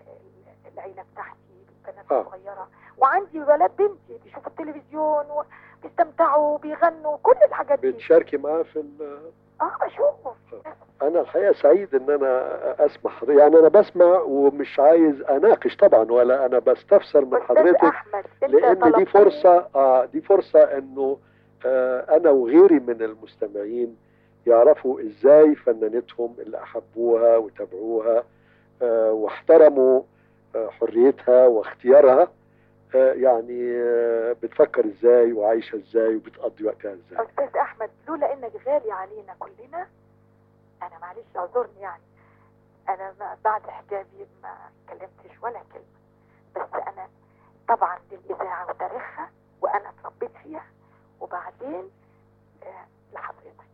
العيله بتاعتي بالبنات آه. الصغيره وعندي ولاد بنتي بيشوفوا التلفزيون وبيستمتعوا وبيغنوا كل الحاجات دي بتشاركي معاه في ال- اه بشوفه انا الحقيقه سعيد ان انا اسمع حضرتك يعني انا بسمع ومش عايز اناقش طبعا ولا انا بستفسر من حضرتك احمد انت لان دي طلبتني فرصه اه دي فرصه انه آه انا وغيري من المستمعين يعرفوا ازاي فنانتهم اللي احبوها وتابعوها آه واحترموا آه حريتها واختيارها آه يعني آه بتفكر ازاي وعايشه ازاي وبتقضي وقتها ازاي استاذ احمد لولا انك غالي علينا كلنا انا معلش اعذرني يعني انا ما بعد حجابي ما اتكلمتش ولا كلمه بس انا طبعا للاذاعه وتاريخها وانا اتربيت فيها وبعدين آه، لحضرتك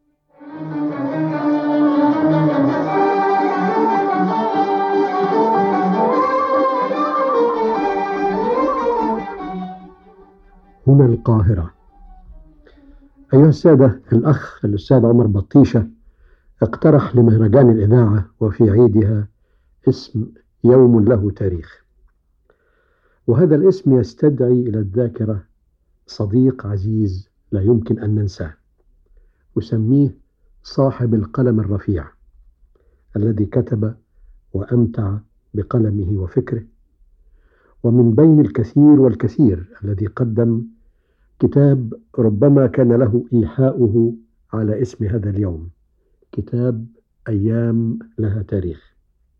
هنا القاهرة أيها السادة الأخ الأستاذ عمر بطيشة اقترح لمهرجان الإذاعة وفي عيدها اسم يوم له تاريخ وهذا الاسم يستدعي إلى الذاكرة صديق عزيز لا يمكن أن ننساه أسميه صاحب القلم الرفيع الذي كتب وأمتع بقلمه وفكره ومن بين الكثير والكثير الذي قدم كتاب ربما كان له إيحاؤه على اسم هذا اليوم كتاب أيام لها تاريخ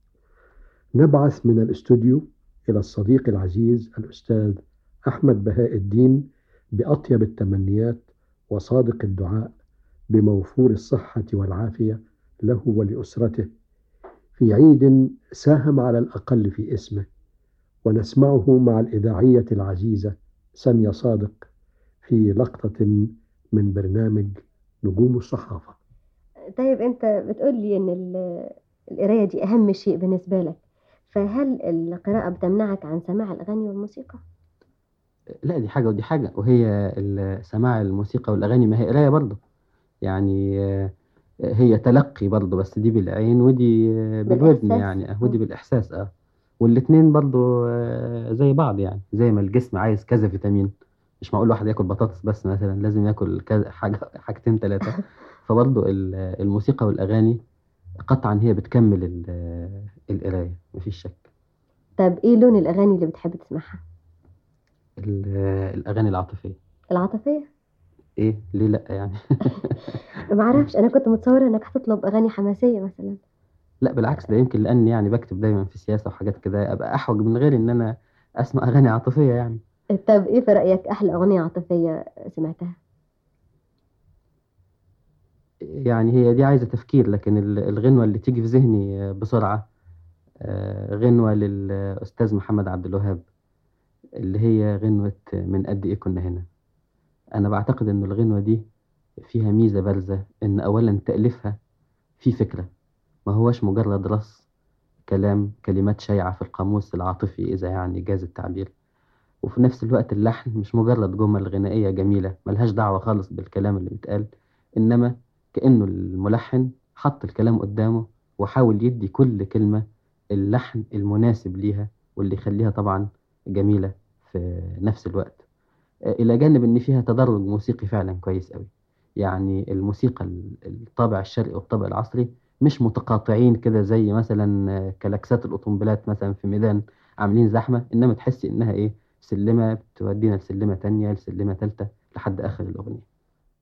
نبعث من الاستوديو إلى الصديق العزيز الأستاذ أحمد بهاء الدين بأطيب التمنيات وصادق الدعاء بموفور الصحة والعافية له ولأسرته في عيد ساهم على الأقل في اسمه ونسمعه مع الإذاعية العزيزة سامية صادق في لقطة من برنامج نجوم الصحافة طيب انت بتقول لي ان ال- القرايه دي اهم شيء بالنسبه لك فهل القراءه بتمنعك عن سماع الاغاني والموسيقى لا دي حاجة ودي حاجة وهي ال- سماع الموسيقى والأغاني ما هي قراية برضه يعني آه، هي تلقي برضه بس دي بالعين ودي آه، بالودن بالإحساس. يعني آه، ودي بالإحساس اه والاتنين برضه آه، زي بعض يعني زي ما الجسم عايز كذا فيتامين مش معقول واحد ياكل بطاطس بس مثلا لازم ياكل كذا حاجة حاجتين ثلاثة فبرضه ال- الموسيقى والأغاني قطعا هي بتكمل ال- القراية مفيش شك طب ايه لون الاغاني اللي بتحب تسمعها ال- الأغاني العاطفية العاطفيه ايه ليه لا يعني ما اعرفش انا كنت متصوره انك هتطلب اغاني حماسيه مثلا لا بالعكس ده يمكن لاني يعني بكتب دايما في سياسه وحاجات كده ابقى احوج من غير ان انا اسمع اغاني عاطفيه يعني طب ايه في رايك احلى اغنيه عاطفيه سمعتها يعني هي دي عايزه تفكير لكن ال- الغنوه اللي تيجي في ذهني آه، بسرعه آه، غنوه للاستاذ محمد عبد الوهاب اللي هي غنوه من قد ايه كنا هنا انا بعتقد ان الغنوه دي فيها ميزه بارزه ان اولا تاليفها في فكره ما هوش مجرد رص كلام كلمات شائعة في القاموس العاطفي إذا يعني جاز التعبير وفي نفس الوقت اللحن مش مجرد جمل غنائية جميلة ملهاش دعوة خالص بالكلام اللي بيتقال إنما كأنه الملحن حط الكلام قدامه وحاول يدي كل كلمة اللحن المناسب ليها واللي يخليها طبعا جميلة في نفس الوقت آه، إلى جانب إن فيها تدرج موسيقي فعلا كويس قوي يعني الموسيقى ال- الطابع الشرقي والطابع العصري مش متقاطعين كده زي مثلا آه، كلاكسات الأوتومبيلات مثلا في ميدان عاملين زحمة إنما تحسي إنها إيه سلمة بتودينا لسلمة تانية لسلمة تالتة لحد آخر الأغنية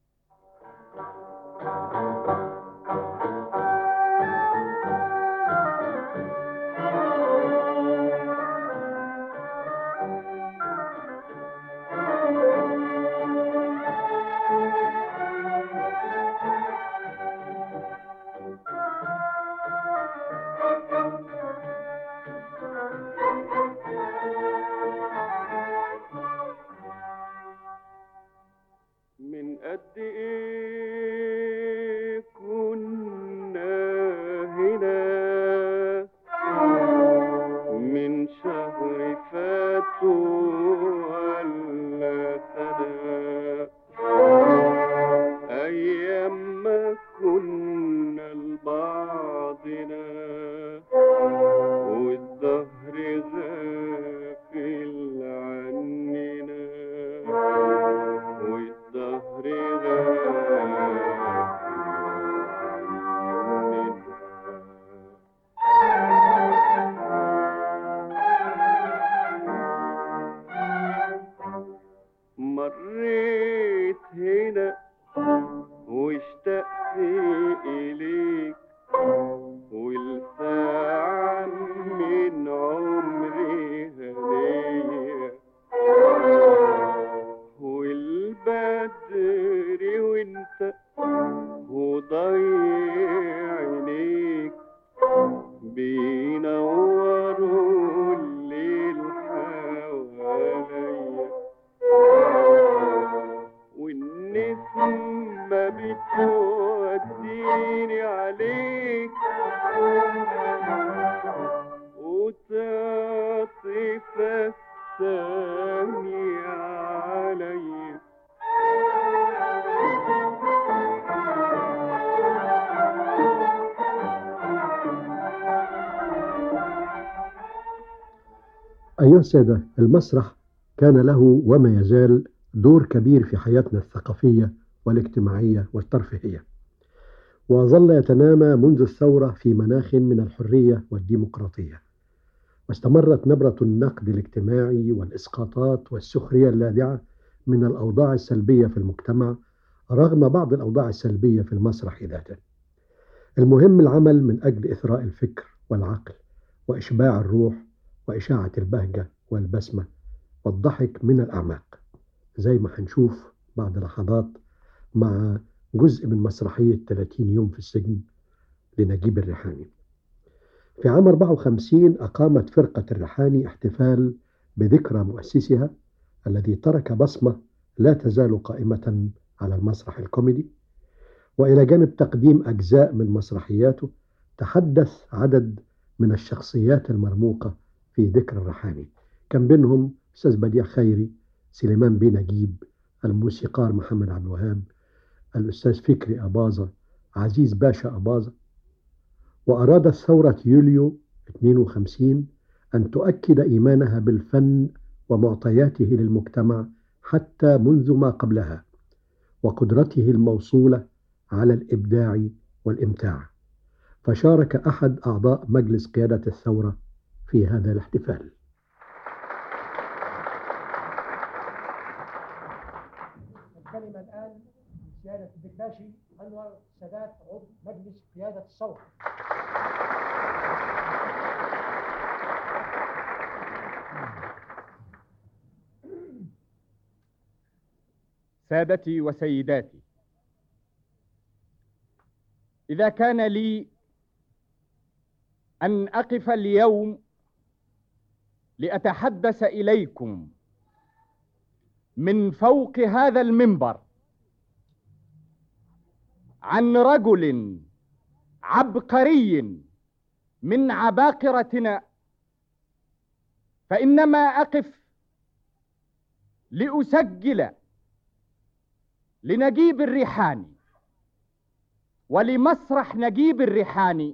من قد ايه كنا هنا من شهر فات ولا سنة أيام ما كنا لبعضنا والدهر غافل عننا والدهر مريت هنا واشتقت إليك والساعة من عمري هدية والبدر وانت وضيع عينيك بينوروا الليل حواليا والنسمة بتوديني عليك وتعطف الثاني عليك أيها السادة المسرح كان له وما يزال دور كبير في حياتنا الثقافية والاجتماعية والترفيهية وظل يتنامى منذ الثورة في مناخ من الحرية والديمقراطية واستمرت نبرة النقد الاجتماعي والإسقاطات والسخرية اللاذعة من الأوضاع السلبية في المجتمع رغم بعض الأوضاع السلبية في المسرح ذاته المهم العمل من أجل إثراء الفكر والعقل وإشباع الروح وإشاعة البهجة والبسمة والضحك من الأعماق زي ما هنشوف بعد لحظات مع جزء من مسرحية 30 يوم في السجن لنجيب الريحاني في عام 54 أقامت فرقة الريحاني احتفال بذكرى مؤسسها الذي ترك بصمة لا تزال قائمة على المسرح الكوميدي وإلى جانب تقديم أجزاء من مسرحياته تحدث عدد من الشخصيات المرموقة في ذكر الريحاني كان بينهم أستاذ بديع خيري سليمان بن نجيب الموسيقار محمد عبد الوهاب الأستاذ فكري أباظة عزيز باشا أباظة وأرادت ثورة يوليو 52 أن تؤكد إيمانها بالفن ومعطياته للمجتمع حتى منذ ما قبلها وقدرته الموصولة على الإبداع والإمتاع فشارك أحد أعضاء مجلس قيادة الثورة في هذا الاحتفال الكلمة الآن سيادة الدكاشي أنور سادات عضو مجلس قيادة الثورة سادتي وسيداتي اذا كان لي ان اقف اليوم لاتحدث اليكم من فوق هذا المنبر عن رجل عبقري من عباقرتنا فإنما أقف لأسجل لنجيب الريحاني ولمسرح نجيب الريحاني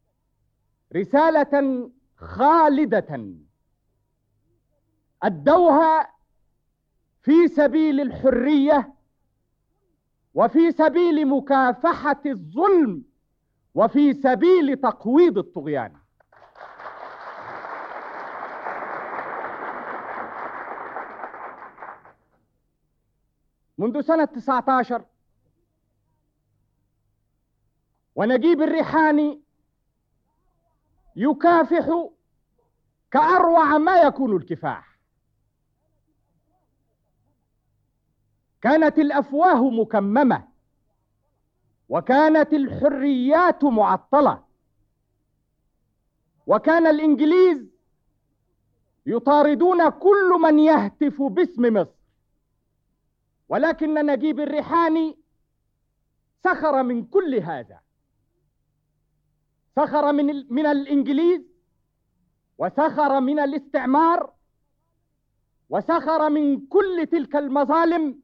رسالة خالدة أدوها في سبيل الحرية وفي سبيل مكافحة الظلم وفي سبيل تقويض الطغيان منذ سنة 19 ونجيب الريحاني يكافح كأروع ما يكون الكفاح كانت الأفواه مكممة وكانت الحريات معطلة وكان الإنجليز يطاردون كل من يهتف باسم مصر ولكن نجيب الريحاني سخر من كل هذا سخر من ال- من الانجليز وسخر من الاستعمار وسخر من كل تلك المظالم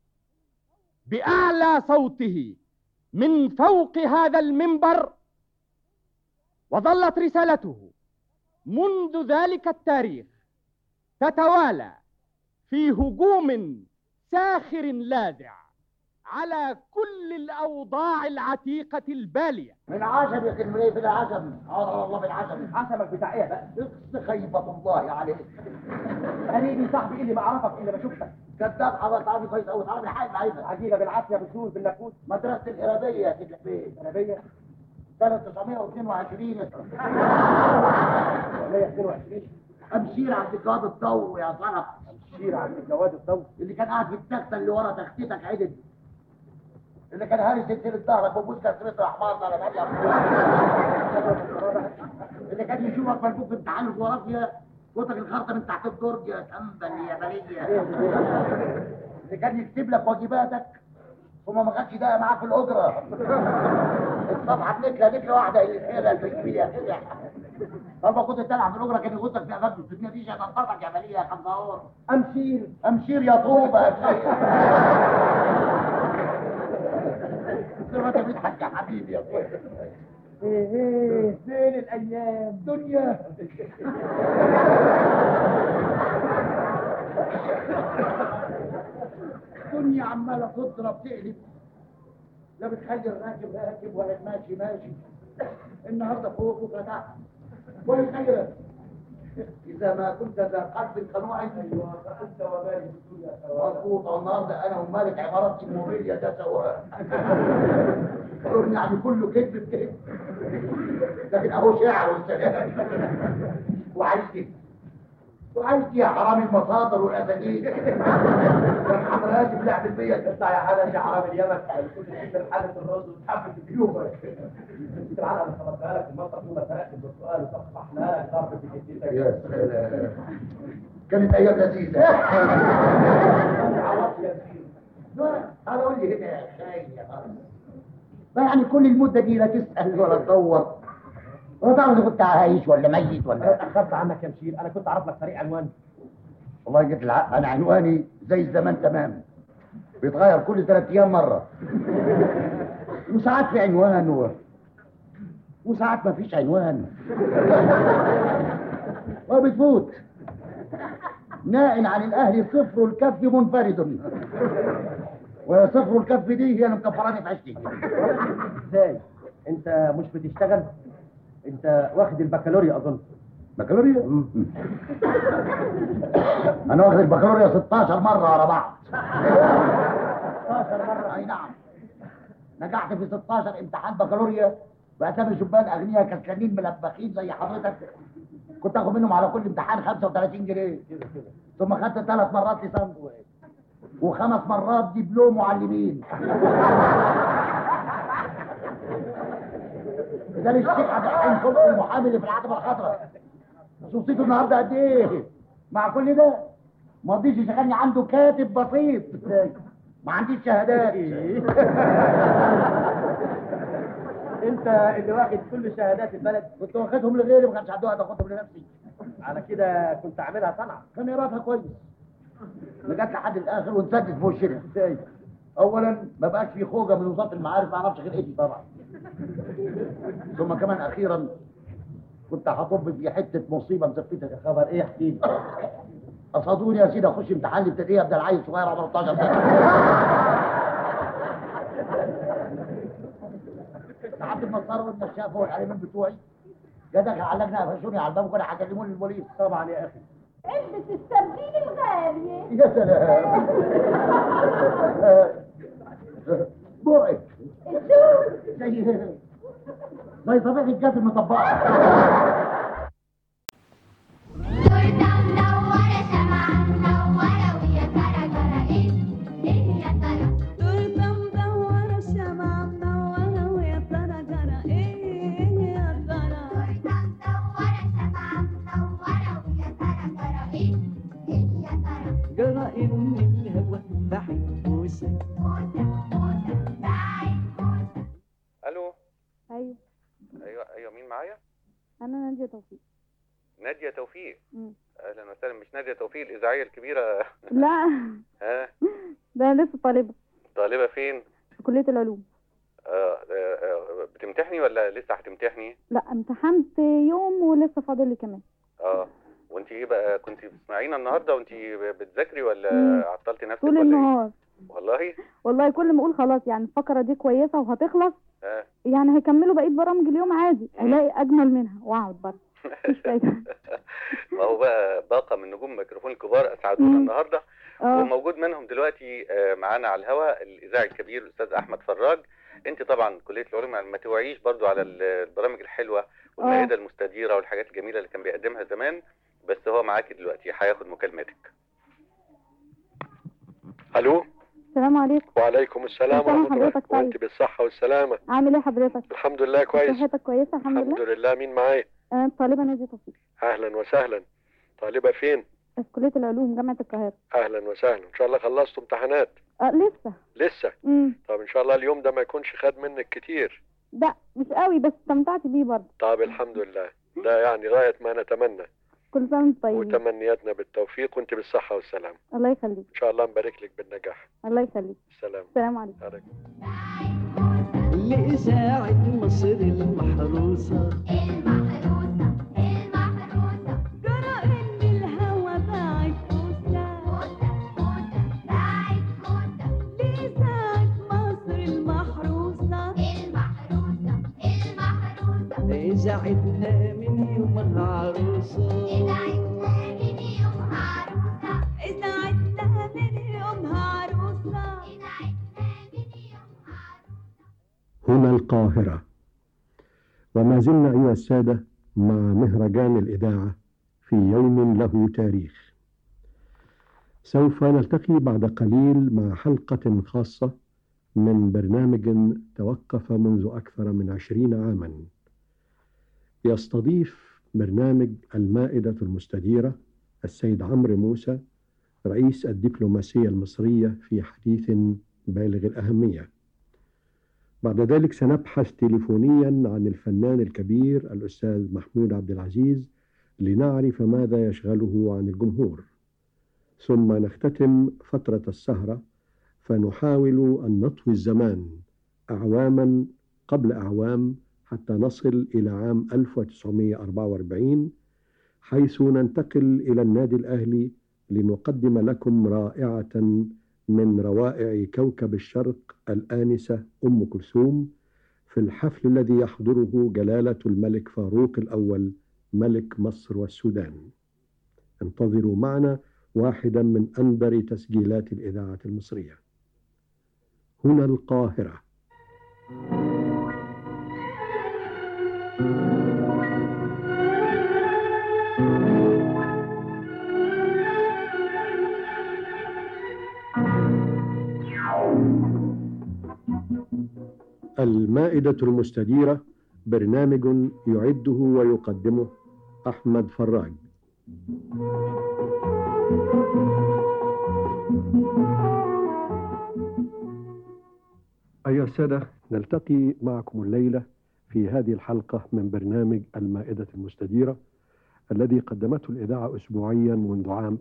باعلى صوته من فوق هذا المنبر وظلت رسالته منذ ذلك التاريخ تتوالى في هجوم ساخر لاذع على كل الاوضاع العتيقه الباليه من عجب يا كلمة في العجب حاضر الله بالعجب عسمك بتاع ايه بقى؟ اقص خيبة الله عليك قريبي صاحبي اللي ما اعرفك الا ما شفتك كذاب حضرتك عارف كويس قوي تعرف الحاجة عايزة عجيبه بالعافيه بالسور بالنفوس مدرسة الإرابية يا سيدي الحبيب إرابية سنة 922 يا سيدي. 122 أمشير عبد الجواد الثور يا صنف أمشير عبد الجواد الثور اللي كان قاعد في التختة اللي ورا تختتك عدل اللي كان هاري سلسلة ظهرك وبوس كسرت الأحمر على مريم اللي كان يشوفك ملفوف في امتحان الجغرافيا صوتك الخرطة من تحت الدرج يا تنبل يا بلية اللي كان يكتب لك واجباتك ثم ما خدش دقيقة معاك في الأجرة الصفحة بنكلة نكلة واحدة اللي تحيلها البكبير يا خدع طب كنت تلعب في الأجرة كان يغطك في أمام الدنيا دي عشان تنطرك يا بلية يا خنزور امشير أمشير يا طوبة أمشير زي ما انت بتضحك يا حبيبي يا طوبة ايه ايه فين الايام دنيا الدنيا عمالة تضرب تقلب لا بتخلي الراكب راكب ولا الماشي ماشي النهارده فوق بكره تحت والخير إذا ما كنت ذا قلب قنوع أيوة فأنت ومالك الدنيا سواء مظبوط والنهارده أنا ومالك عمارة الموبيليا ده سواء يعني كله كذب بكذب لكن أهو شاعر والسلام وعايز كده وعايز يا حرام المصادر والأسانيد والحملات بلعب البيت اطلع يا حاجه يا حرام اليمك كل شيء حاله الرز وتحبس بيومك انت العلقه اللي خلصتها لك المطر طول تركب بالسؤال وتصححنا لك ضرب في جدتك يا سلام كانت أيام لذيذة أنا أقول لي هنا يا خاين يا خالد ما يعني كل المدة دي لا تسأل ولا تدور ولا تعرف إذا كنت عايش ولا ميت انا ولا اتاخرت عنك يا مشير انا كنت اعرف لك طريق عنوان والله جيت العق أنا عنواني زي زمان تمام بيتغير كل ثلاث أيام مرة وساعات في عنوان و... وساعات ما فيش عنوان وبتفوت نائل عن الأهل صفر الكف منفرد وصفر الكف دي هي اللي مكفراني في عشتي ازاي انت مش بتشتغل انت واخد البكالوريا اظن بكالوريا انا واخد البكالوريا 16 مره ورا بعض 16 مره اي نعم نجحت في 16 امتحان بكالوريا باسامي شبان اغنياء كسلانين ملبخين زي حضرتك كنت اخد منهم على كل امتحان 35 جنيه ثم خدت ثلاث مرات لسان وخمس مرات دبلوم معلمين ده الشيخ عبد الحليم صبحي المحامي اللي في العتبه الخضراء شخصيته النهارده قد ايه مع كل ده ما رضيش يشغلني عنده كاتب بسيط ما عنديش شهادات انت اللي واخد كل شهادات البلد كنت واخدهم لغيري ما كانش عندي وقت اخدهم لنفسي على كده كنت عاملها صنعه كان يرافها كويس لجت لحد الاخر وانسجت في وشنا ازاي اولا ما بقاش في خوجه من وزاره المعارف ما اعرفش خلقتي طبعا ثم كمان اخيرا كنت هطب في حته مصيبه مزفتك يا خبر ايه يا حبيبي قصدوني يا سيدي اخش امتحان الابتدائيه ابدا العيل صغير عمره 13 سنه ساعات المسار والنشافه والحريمين بتوعي يا دخل على اللجنه قفشوني على الباب وكانوا هيكلموني البوليس طبعا يا اخي علبة السردين الغالية يا سلام برعي شوف زي زي طبيعة الجاز المطبقة جرى إن الهوى بعيد موسى الو ايوه ايوه ايوه مين معايا انا ناديه توفيق ناديه توفيق مم. اهلا وسهلا مش ناديه توفيق الاذاعيه الكبيره لا ها ده أنا لسه طالبه طالبه فين في كليه العلوم آه آه آه بتمتحني ولا لسه هتمتحني لا امتحنت يوم ولسه فاضل لي كمان اه وانت ايه بقى كنت بتسمعينا النهارده وانت بتذاكري ولا مم. عطلتي نفسك طول ولا ايه النهار والله والله كل ما اقول خلاص يعني الفقره دي كويسه وهتخلص اه يعني هيكملوا بقيه برامج اليوم عادي الاقي اجمل منها واقعد برضه مفيش فايده ما هو بقى باقه من نجوم ميكروفون الكبار اسعدونا مم. النهارده اه وموجود منهم دلوقتي آه، معانا على الهواء الاذاعي الكبير الاستاذ احمد فراج انت طبعا كليه العلوم يعني ما توعيش برضو على ال- البرامج الحلوه والمائده المستديره والحاجات الجميله اللي كان بيقدمها زمان بس هو معاكي دلوقتي هياخد مكالمتك الو السلام عليكم وعليكم السلام كل سنة ورحمه الله وحضرتك طيب. وانت بالصحه والسلامه عامل ايه حضرتك الحمد لله كويس صحتك كويسه الحمد الحمد لله لله مين معايا انا طالبه ناديه توفيق اهلا وسهلا طالبه فين في كليه العلوم جامعه القاهره اهلا وسهلا ان شاء الله خلصتوا امتحانات آه لسه لسه امم طب ان شاء الله اليوم ده ما يكونش خد منك كتير لا مش قوي بس استمتعت بيه برضه طب الحمد لله ده يعني غايه ما نتمنى كل سنه وانت طيب وتمنياتنا بالتوفيق وانت بالصحه والسلامه الله يخليك ان شاء الله نبارك لك بالنجاح الله يخليك السلام السلام عليكم عليكم لإذاعة مصر المحروسة جرى إن الهوى باعت موسى لإذاعة مصر المحروسة إذاعتنا من يوم عروسة إذاعتنا من يوم عروسة هنا القاهرة وما زلنا أيها السادة مع مهرجان الإذاعة في يوم له تاريخ سوف نلتقي بعد قليل مع حلقة خاصة من برنامج توقف منذ أكثر من عشرين عاما يستضيف برنامج المائدة المستديرة السيد عمرو موسى رئيس الدبلوماسية المصرية في حديث بالغ الأهمية بعد ذلك سنبحث تليفونيا عن الفنان الكبير الأستاذ محمود عبد العزيز لنعرف ماذا يشغله عن الجمهور ثم نختتم فترة السهرة فنحاول أن نطوي الزمان أعواما قبل أعوام حتى نصل إلى عام 1944 حيث ننتقل إلى النادي الأهلي لنقدم لكم رائعة من روائع كوكب الشرق الآنسة أم كلثوم في الحفل الذي يحضره جلالة الملك فاروق الأول ملك مصر والسودان انتظروا معنا واحدا من أنبر تسجيلات الإذاعة المصرية هنا القاهرة المائدة المستديرة برنامج يعده ويقدمه أحمد فراج أيها السادة نلتقي معكم الليلة في هذه الحلقة من برنامج المائدة المستديرة الذي قدمته الإذاعة أسبوعيا منذ عام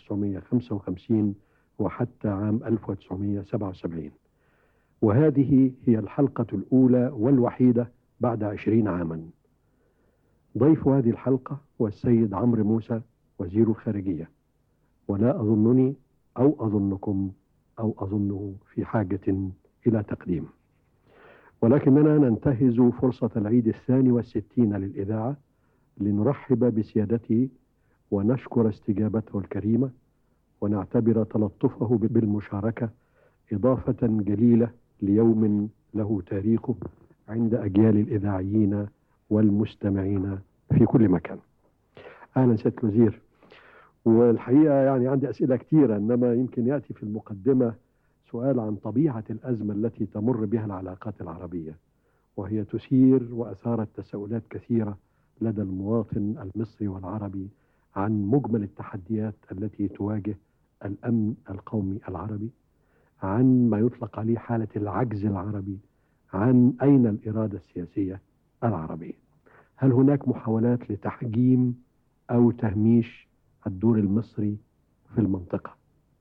1955 وحتى عام 1977 وهذه هي الحلقة الأولى والوحيدة بعد عشرين عاما ضيف هذه الحلقة هو السيد عمرو موسى وزير الخارجية ولا أظنني أو أظنكم أو أظنه في حاجة إلى تقديم ولكننا ننتهز فرصة العيد الثاني والستين للإذاعة لنرحب بسيادته ونشكر استجابته الكريمة ونعتبر تلطفه بالمشاركة إضافة جليلة ليوم له تاريخه عند أجيال الإذاعيين والمستمعين في كل مكان أهلا سيادة الوزير والحقيقة يعني عندي أسئلة كثيرة إنما يمكن يأتي في المقدمة سؤال عن طبيعة الأزمة التي تمر بها العلاقات العربية وهي تثير وأثارت تساؤلات كثيرة لدى المواطن المصري والعربي عن مجمل التحديات التي تواجه الأمن القومي العربي عن ما يطلق عليه حالة العجز العربي عن أين الإرادة السياسية العربية هل هناك محاولات لتحجيم أو تهميش الدور المصري في المنطقة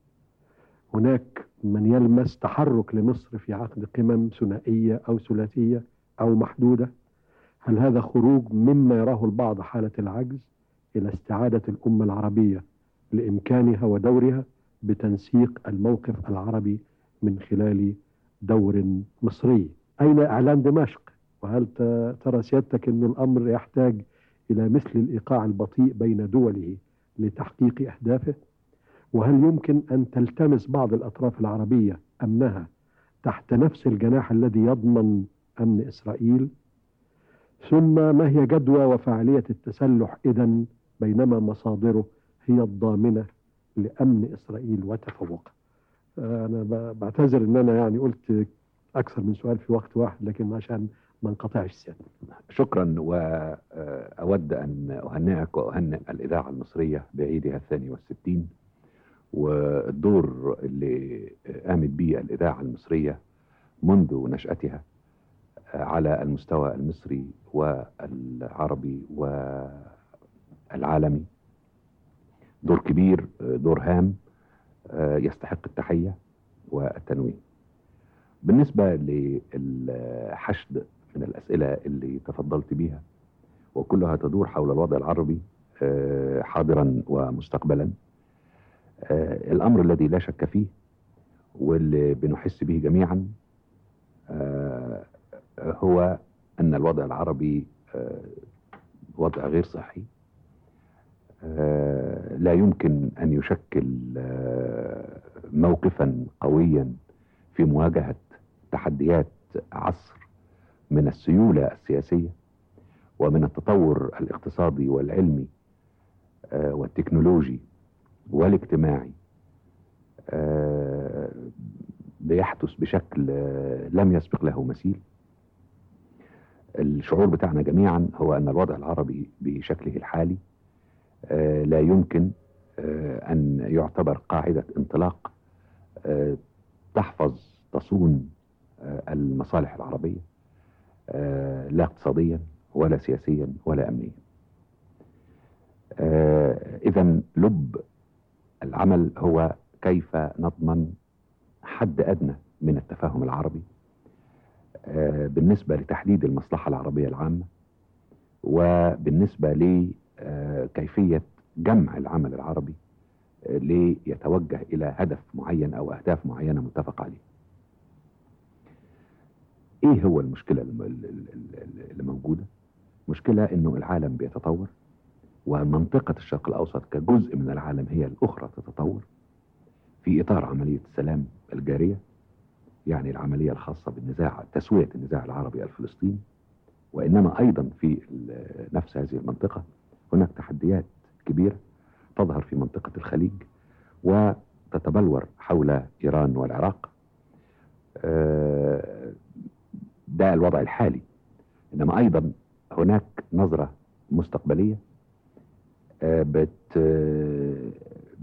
هناك من يلمس تحرك لمصر في عقد قمم ثنائية أو ثلاثية أو محدودة هل هذا خروج مما يراه البعض حالة العجز إلى استعادة الأمة العربية لإمكانها ودورها بتنسيق الموقف العربي من خلال دور مصري أين إعلان دمشق وهل ترى سيادتك أن الأمر يحتاج إلى مثل الإيقاع البطيء بين دوله لتحقيق أهدافه وهل يمكن أن تلتمس بعض الأطراف العربية أمنها تحت نفس الجناح الذي يضمن أمن إسرائيل ثم ما هي جدوى وفعالية التسلح إذا بينما مصادره هي الضامنة لأمن إسرائيل وتفوقه أنا بعتذر أن أنا يعني قلت أكثر من سؤال في وقت واحد لكن عشان ما انقطعش السنة شكرا وأود أن أهنئك وأهنئ الإذاعة المصرية بعيدها الثاني والستين والدور اللي قامت به الإذاعة المصرية منذ نشأتها على المستوى المصري والعربي والعالمي دور كبير دور هام يستحق التحية والتنويه بالنسبة للحشد من الأسئلة اللي تفضلت بيها وكلها تدور حول الوضع العربي حاضرا ومستقبلا الأمر الذي لا شك فيه واللي بنحس به جميعا هو أن الوضع العربي وضع غير صحي لا يمكن أن يشكل موقفا قويا في مواجهة تحديات عصر من السيولة السياسية ومن التطور الاقتصادي والعلمي والتكنولوجي والاجتماعي بيحدث بشكل لم يسبق له مثيل الشعور بتاعنا جميعا هو أن الوضع العربي بشكله الحالي لا يمكن أن يعتبر قاعدة انطلاق تحفظ تصون المصالح العربية لا اقتصاديا ولا سياسيا ولا أمنيا إذا لب العمل هو كيف نضمن حد أدنى من التفاهم العربي بالنسبة لتحديد المصلحة العربية العامة وبالنسبة لكيفية جمع العمل العربي ليتوجه إلى هدف معين أو أهداف معينة متفق عليه إيه هو المشكلة اللي موجودة مشكلة أنه العالم بيتطور ومنطقة الشرق الأوسط كجزء من العالم هي الأخرى تتطور في إطار عملية السلام الجارية يعني العملية الخاصة بالنزاع تسوية النزاع العربي الفلسطيني وإنما أيضا في نفس هذه المنطقة هناك تحديات كبيرة تظهر في منطقة الخليج وتتبلور حول إيران والعراق ده الوضع الحالي إنما أيضا هناك نظرة مستقبلية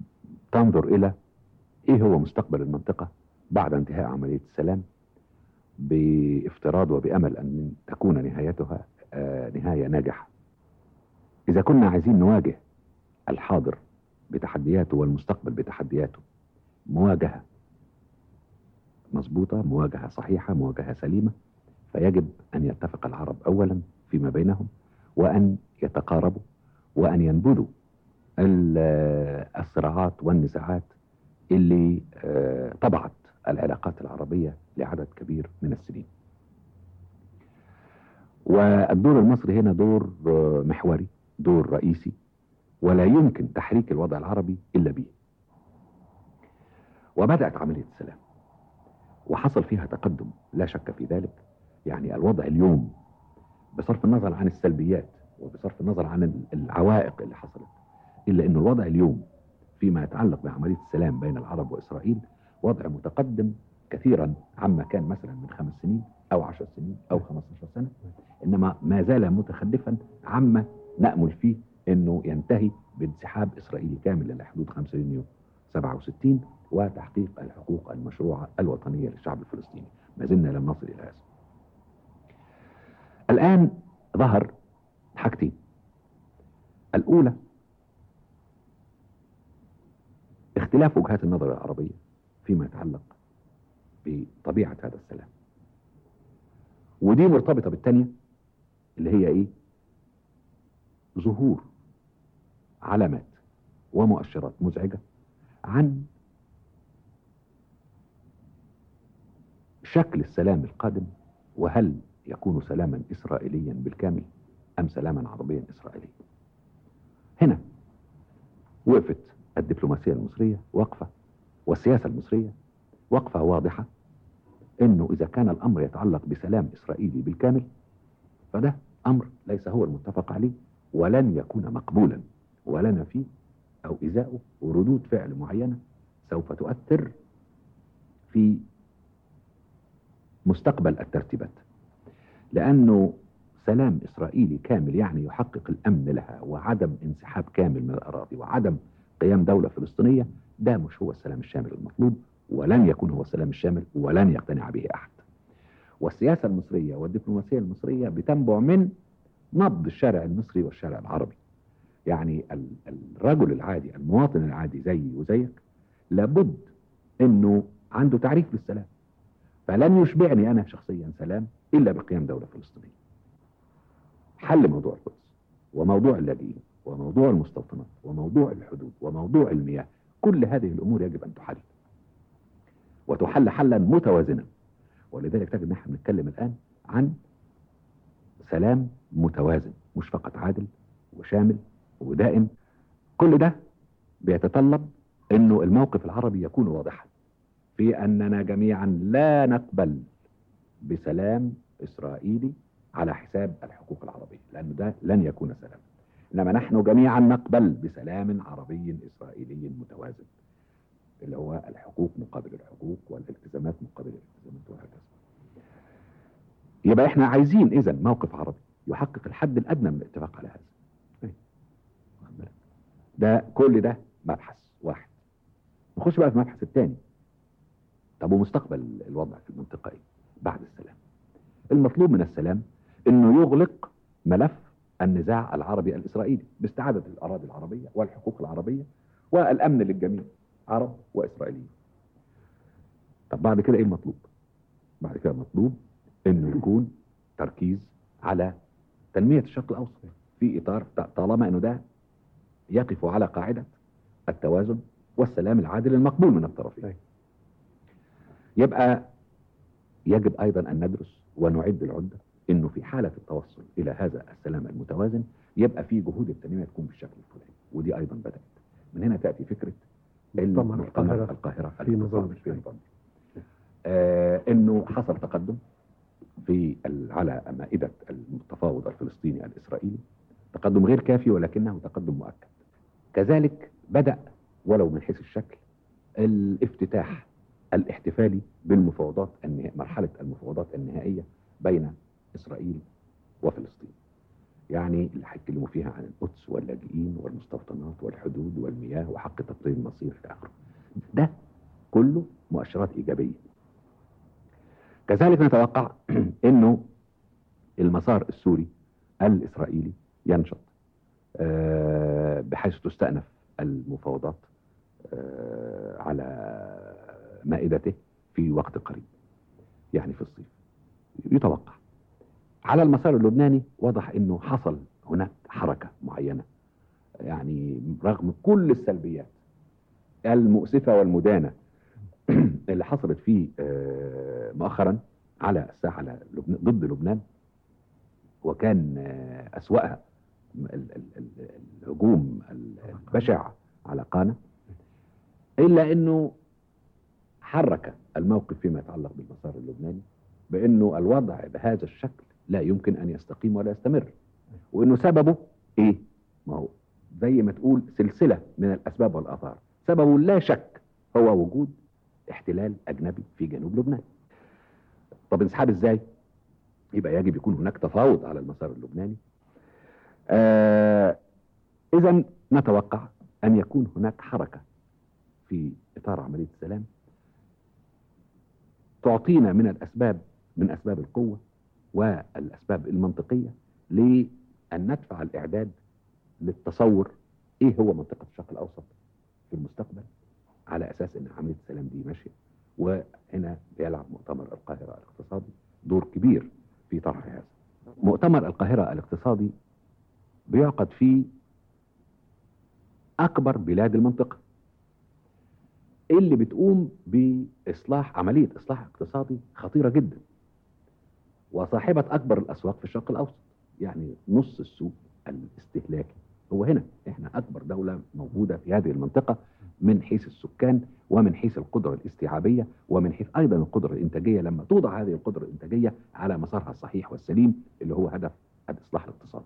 بتنظر إلى إيه هو مستقبل المنطقة بعد انتهاء عملية السلام بافتراض وبأمل أن تكون نهايتها آه، نهاية ناجحة إذا كنا عايزين نواجه الحاضر بتحدياته والمستقبل بتحدياته مواجهة مظبوطة مواجهة صحيحة مواجهة سليمة فيجب أن يتفق العرب أولا فيما بينهم وأن يتقاربوا وأن ينبذوا ال- الصراعات والنزاعات اللي آه، طبعت العلاقات العربية لعدد كبير من السنين والدور المصري هنا دور آه، محوري دور رئيسي ولا يمكن تحريك الوضع العربي إلا به وبدأت عملية السلام وحصل فيها تقدم لا شك في ذلك يعني الوضع اليوم بصرف النظر عن السلبيات وبصرف النظر عن ال- العوائق اللي حصلت إلا أن الوضع اليوم فيما يتعلق بعملية السلام بين العرب وإسرائيل وضع متقدم كثيرا عما كان مثلا من خمس سنين أو عشر سنين أو خمسة سنة إنما ما زال متخلفا عما نأمل فيه أنه ينتهي بانسحاب إسرائيلي كامل إلى حدود 5 يونيو 67 وتحقيق الحقوق المشروعة الوطنية للشعب الفلسطيني ما زلنا لم نصل إلى هذا الآن ظهر حاجتين الأولى اختلاف وجهات النظر العربية فيما يتعلق بطبيعة هذا السلام ودي مرتبطة بالتانية اللي هي ايه ظهور علامات ومؤشرات مزعجة عن شكل السلام القادم وهل يكون سلاما إسرائيليا بالكامل أم سلاما عربيا إسرائيليا هنا وقفت الدبلوماسية المصرية وقفة والسياسة المصرية وقفة واضحة انه اذا كان الامر يتعلق بسلام اسرائيلي بالكامل فده امر ليس هو المتفق عليه ولن يكون مقبولا ولنا فيه او ازاؤه وردود فعل معينة سوف تؤثر في مستقبل الترتيبات لانه سلام اسرائيلي كامل يعني يحقق الامن لها وعدم انسحاب كامل من الاراضي وعدم قيام دولة فلسطينية ده مش هو السلام الشامل المطلوب ولن يكون هو السلام الشامل ولن يقتنع به أحد والسياسة المصرية والدبلوماسية المصرية بتنبع من نبض الشارع المصري والشارع العربي يعني ال- الرجل العادي المواطن العادي زيي وزيك لابد انه عنده تعريف للسلام فلن يشبعني انا شخصيا سلام الا بقيام دولة فلسطينية حل موضوع القدس وموضوع اللاجئين وموضوع المستوطنات وموضوع الحدود وموضوع المياه كل هذه الامور يجب ان تحل وتحل حلا متوازنا ولذلك تجد نحن بنتكلم الان عن سلام متوازن مش فقط عادل وشامل ودائم كل ده بيتطلب انه الموقف العربي يكون واضحا في اننا جميعا لا نقبل بسلام اسرائيلي على حساب الحقوق العربيه لان ده لن يكون سلام انما نحن جميعا نقبل بسلام عربي اسرائيلي متوازن اللي هو الحقوق مقابل الحقوق والالتزامات مقابل الالتزامات وهكذا يبقى احنا عايزين اذا موقف عربي يحقق الحد الادنى من الاتفاق على هذا أي. واخد بالك؟ ده كل ده مبحث واحد نخش بقى في المبحث الثاني طب ومستقبل الوضع في المنطقه ايه بعد السلام المطلوب من السلام انه يغلق ملف النزاع العربي الاسرائيلي باستعاده الاراضي العربيه والحقوق العربيه والامن للجميع عرب واسرائيليين طب بعد كده ايه المطلوب بعد كده المطلوب انه يكون تركيز على تنميه الشرق الاوسط في اطار طالما انه ده يقف على قاعده التوازن والسلام العادل المقبول من الطرفين يبقى يجب ايضا ان ندرس ونعد العده انه في حاله التوصل الى هذا السلام المتوازن يبقى في جهود التنميه تكون بالشكل الفلاني ودي ايضا بدات من هنا تاتي فكره مؤتمر المؤتمر القاهرة القاهره في نظام الاقتصادي في نظام آه انه حصل تقدم في ال- على مائده التفاوض الفلسطيني الاسرائيلي تقدم غير كافي ولكنه تقدم مؤكد كذلك بدا ولو من حيث الشكل الافتتاح الاحتفالي بالمفاوضات النها... مرحله المفاوضات النهائيه بين اسرائيل وفلسطين يعني اللي هيتكلموا فيها عن القدس واللاجئين والمستوطنات والحدود والمياه وحق تقرير المصير في اخره ده كله مؤشرات ايجابيه كذلك نتوقع انه المسار السوري الاسرائيلي ينشط آه، بحيث تستأنف المفاوضات آه، على مائدته في وقت قريب يعني في الصيف يتوقع على المسار اللبناني واضح انه حصل هناك حركة معينة يعني رغم كل السلبيات المؤسفة والمدانة اللي حصلت فيه آه، مؤخرا على الساحة على لبنان ضد لبنان وكان آه، أسوأها ال- ال- ال- الهجوم البشع على قانا إلا أنه حرك الموقف فيما يتعلق بالمسار اللبناني بأنه الوضع بهذا الشكل لا يمكن أن يستقيم ولا يستمر وأنه سببه إيه؟ ما هو زي ما تقول سلسلة من الأسباب والآثار سببه لا شك هو وجود احتلال أجنبي في جنوب لبنان طب انسحاب ازاي؟ يبقى يجب يكون هناك تفاوض على المسار اللبناني آه إذا نتوقع أن يكون هناك حركة في إطار عملية السلام تعطينا من الأسباب من أسباب القوة والأسباب المنطقية لأن ندفع الإعداد للتصور إيه هو منطقة الشرق الأوسط في المستقبل على أساس أن عملية السلام دي ماشية وهنا بيلعب مؤتمر القاهرة الاقتصادي دور كبير في طرح هذا مؤتمر القاهرة الاقتصادي بيعقد فيه أكبر بلاد المنطقة اللي بتقوم بإصلاح عملية إصلاح اقتصادي خطيرة جدا وصاحبة أكبر الأسواق في الشرق الأوسط يعني نص السوق الاستهلاكي هو هنا احنا أكبر دولة موجودة في هذه المنطقة من حيث السكان ومن حيث القدرة الاستيعابية ومن حيث أيضا القدرة الإنتاجية لما توضع هذه القدرة الإنتاجية على مسارها الصحيح والسليم اللي هو هدف الإصلاح الاقتصادي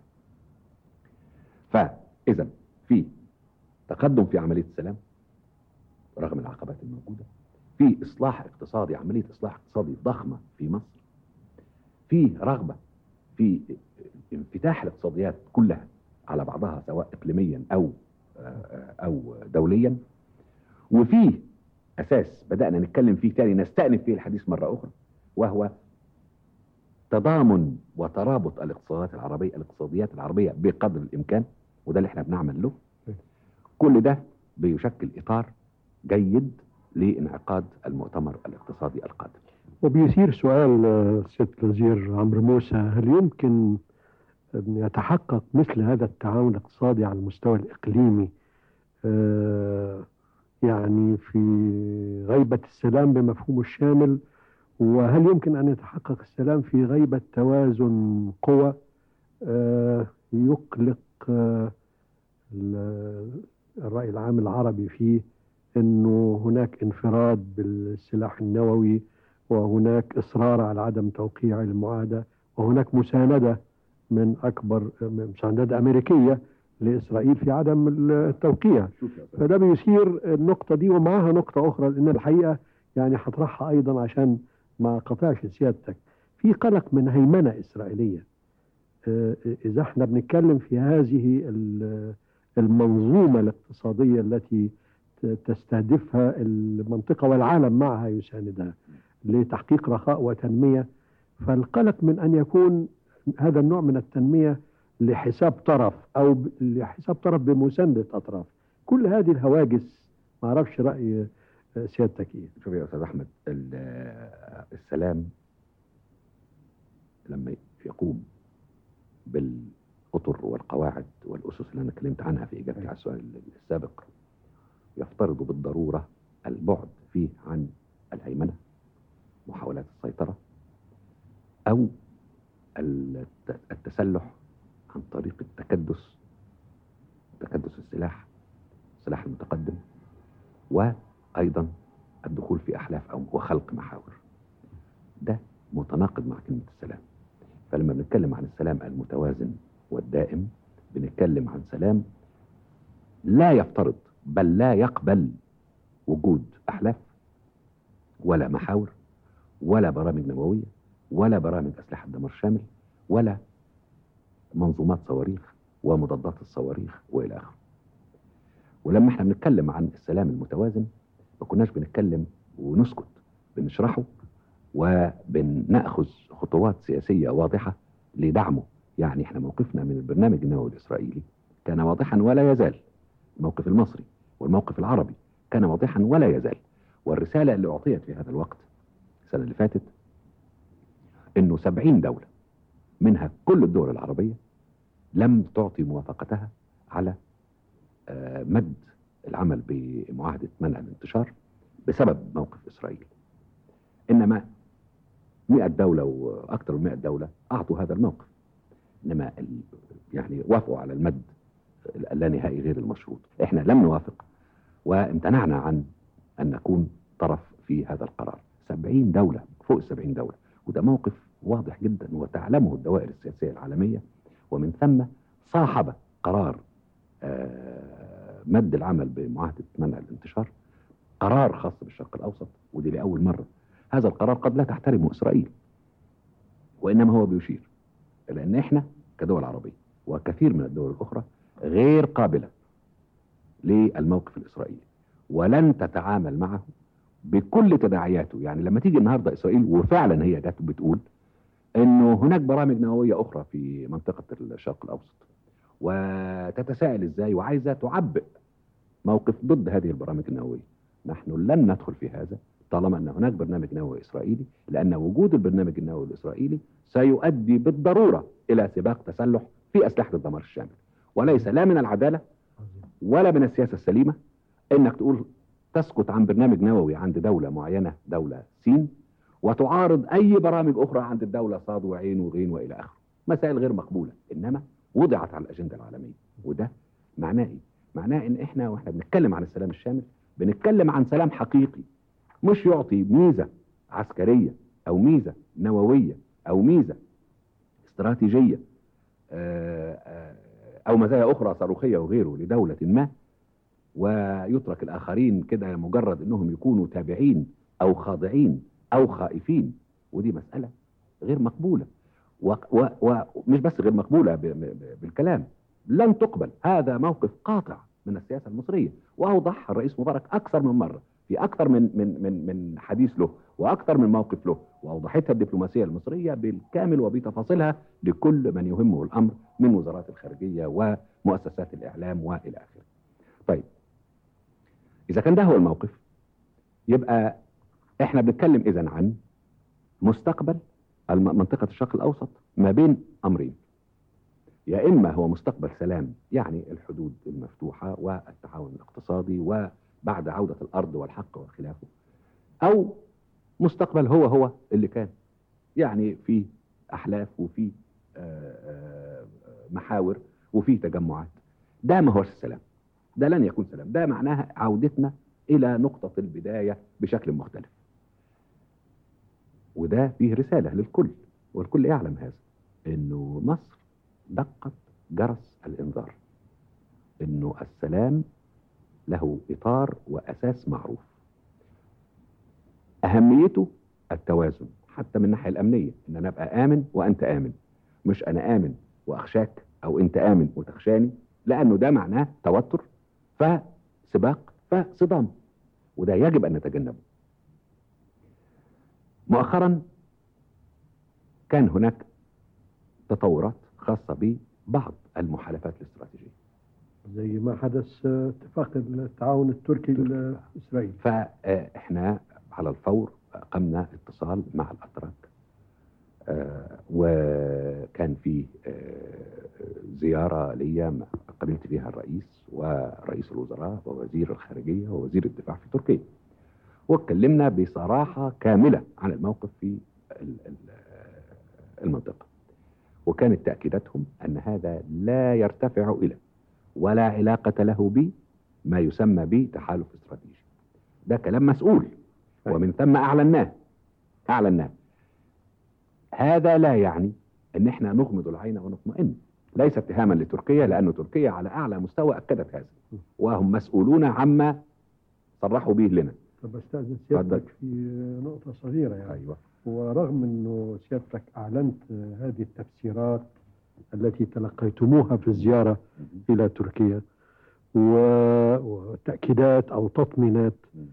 فإذا في تقدم في عملية السلام رغم العقبات الموجودة في إصلاح اقتصادي عملية إصلاح اقتصادي ضخمة في مصر في رغبة في انفتاح الاقتصاديات كلها على بعضها سواء إقليميا أو أو دوليا وفيه أساس بدأنا نتكلم فيه تاني نستأنف فيه الحديث مرة أخرى وهو تضامن وترابط الاقتصادات العربية الاقتصاديات العربية بقدر الإمكان وده اللي احنا بنعمل له كل ده بيشكل إطار جيد لانعقاد المؤتمر الاقتصادي القادم وبيثير سؤال آه، سيادة الوزير عمرو موسى هل يمكن أن يتحقق مثل هذا التعاون الاقتصادي على المستوى الإقليمي آه، يعني في غيبة السلام بمفهومه الشامل وهل يمكن أن يتحقق السلام في غيبة توازن قوى آه، يقلق آه، ال- الرأي العام العربي فيه أنه هناك انفراد بالسلاح النووي وهناك إصرار على عدم توقيع المعاهدة وهناك مساندة من أكبر مساندة أمريكية لإسرائيل في عدم التوقيع فده بيثير النقطة دي ومعها نقطة أخرى لأن الحقيقة يعني هطرحها أيضا عشان ما قطعش سيادتك في قلق من هيمنة إسرائيلية آه، إذا احنا بنتكلم في هذه ال- المنظومة الاقتصادية التي ت- تستهدفها المنطقة والعالم معها يساندها لتحقيق رخاء وتنمية فالقلق من أن يكون هذا النوع من التنمية لحساب طرف أو ب- لحساب طرف بمساندة أطراف كل هذه الهواجس ما أعرفش رأي آه، سيادتك إيه شوف يا أستاذ أحمد ال- السلام لما يقوم بالأطر والقواعد والأسس اللي أنا اتكلمت عنها في إجابتي على السؤال السابق يفترض بالضرورة البعد فيه عن الهيمنة محاولات السيطرة أو الت- التسلح عن طريق التكدس تكدس السلاح السلاح المتقدم وأيضا الدخول في أحلاف أو وخلق محاور ده متناقض مع كلمة السلام فلما بنتكلم عن السلام المتوازن والدائم بنتكلم عن سلام لا يفترض بل لا يقبل وجود أحلاف ولا محاور ولا برامج نووية ولا برامج أسلحة دمار شامل ولا منظومات صواريخ ومضادات الصواريخ وإلى آخره ولما احنا بنتكلم عن السلام المتوازن ما كناش بنتكلم ونسكت بنشرحه وبنأخذ خطوات سياسية واضحة لدعمه يعني احنا موقفنا من البرنامج النووي الإسرائيلي كان واضحا ولا يزال الموقف المصري والموقف العربي كان واضحا ولا يزال والرسالة اللي أعطيت في هذا الوقت السنة اللي فاتت انه سبعين دولة منها كل الدول العربية لم تعطي موافقتها على آه، مد العمل بمعاهدة منع الانتشار بسبب موقف إسرائيل إنما 100 دولة وأكثر من 100 دولة أعطوا هذا الموقف إنما ال- يعني وافقوا على المد اللانهائي غير المشروط إحنا لم نوافق وامتنعنا عن أن نكون طرف في هذا القرار 70 دولة فوق ال 70 دولة وده موقف واضح جدا وتعلمه الدوائر السياسية العالمية ومن ثم صاحب قرار آه، مد العمل بمعاهدة منع الانتشار قرار خاص بالشرق الأوسط ودي لأول مرة هذا القرار قد لا تحترمه إسرائيل وإنما هو بيشير إلى أن إحنا كدول عربية وكثير من الدول الأخرى غير قابلة للموقف الإسرائيلي ولن تتعامل معه بكل تداعياته يعني لما تيجي النهارده اسرائيل وفعلا هي جت بتقول انه هناك برامج نوويه اخرى في منطقه الشرق الاوسط وتتساءل ازاي وعايزه تعبئ موقف ضد هذه البرامج النوويه نحن لن ندخل في هذا طالما ان هناك برنامج نووي اسرائيلي لان وجود البرنامج النووي الاسرائيلي سيؤدي بالضروره الى سباق تسلح في اسلحه الدمار الشامل وليس لا من العداله ولا من السياسه السليمه انك تقول تسكت عن برنامج نووي عند دولة معينة دولة سين وتعارض أي برامج أخرى عند الدولة صاد وعين وغين وإلى آخره مسائل غير مقبولة إنما وضعت على الأجندة العالمية وده معناه إيه؟ معناه إن إحنا وإحنا بنتكلم عن السلام الشامل بنتكلم عن سلام حقيقي مش يعطي ميزة عسكرية أو ميزة نووية أو ميزة استراتيجية آه، آه، أو مزايا أخرى صاروخية وغيره لدولة ما ويترك الآخرين كده مجرد أنهم يكونوا تابعين أو خاضعين أو خائفين ودي مسألة غير مقبولة ومش بس غير مقبولة ب- ب- بالكلام لن تقبل هذا موقف قاطع من السياسة المصرية وأوضح الرئيس مبارك أكثر من مرة في أكثر من من من من حديث له وأكثر من موقف له وأوضحتها الدبلوماسية المصرية بالكامل وبتفاصيلها لكل من يهمه الأمر من وزارات الخارجية ومؤسسات الإعلام وإلى آخره طيب إذا كان ده هو الموقف يبقى إحنا بنتكلم إذا عن مستقبل الم- منطقة الشرق الأوسط ما بين أمرين يا إما هو مستقبل سلام يعني الحدود المفتوحة والتعاون الاقتصادي وبعد عودة الأرض والحق وخلافه أو مستقبل هو هو اللي كان يعني في أحلاف وفي آه، آه، محاور وفي تجمعات ده ما هوش السلام ده لن يكون سلام ده معناها عودتنا إلى نقطة البداية بشكل مختلف وده فيه رسالة للكل والكل يعلم هذا انه مصر دقت جرس الانذار انه السلام له اطار واساس معروف اهميته التوازن حتى من الناحيه الامنيه ان انا ابقى امن وانت امن مش انا امن واخشاك او انت امن وتخشاني لانه ده معناه توتر فسباق فصدام وده يجب ان نتجنبه مؤخرا كان هناك تطورات خاصة ببعض المحالفات الاستراتيجية زي ما حدث آه، اتفاق التعاون التركي الإسرائيلي فاحنا على الفور قمنا اتصال مع الأتراك آه، وكان في آه، زيارة ليا قابلت فيها الرئيس ورئيس الوزراء ووزير الخارجية ووزير الدفاع في تركيا واتكلمنا بصراحة كاملة عن الموقف في ال- ال- المنطقة وكانت تأكيداتهم أن هذا لا يرتفع إلى ولا علاقة له ب ما يسمى بتحالف استراتيجي ده كلام مسؤول ومن ثم أعلناه أعلناه هذا لا يعني أن احنا نغمض العين ونطمئن ليس اتهاما لتركيا لأن تركيا على أعلى مستوى أكدت هذا وهم مسؤولون عما صرحوا به لنا طب استاذن سيادتك في نقطة صغيرة يعني أيوة. ورغم انه سيادتك اعلنت هذه التفسيرات التي تلقيتموها في الزيارة الى تركيا و- وتأكيدات او تطمينات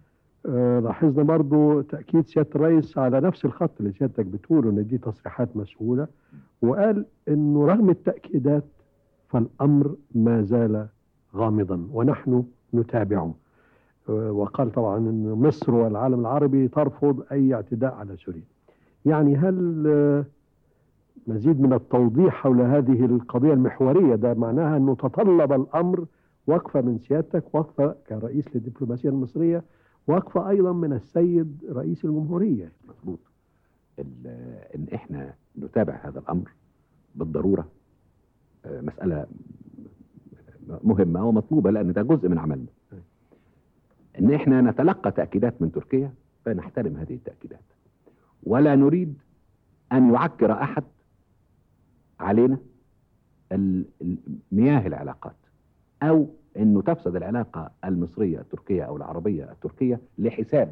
آه، لاحظنا برضو تأكيد سيادة الرئيس على نفس الخط اللي سيادتك بتقوله إن دي تصريحات مسؤولة وقال إنه رغم التأكيدات فالأمر ما زال غامضا ونحن نتابعه آه، وقال طبعا أن مصر والعالم العربي ترفض أي اعتداء على سوريا يعني هل آه، مزيد من التوضيح حول هذه القضية المحورية ده معناها أنه تطلب الأمر وقفة من سيادتك وقفة كرئيس للدبلوماسية المصرية وقفة أيضا من السيد رئيس الجمهورية مظبوط ال- ان احنا نتابع هذا الامر بالضروره آه، مساله مهمه ومطلوبه لان ده جزء من عملنا ان احنا نتلقى تاكيدات من تركيا فنحترم هذه التاكيدات ولا نريد ان يعكر احد علينا ال- ال- مياه العلاقات او انه تفسد العلاقه المصريه التركيه او العربيه التركيه لحساب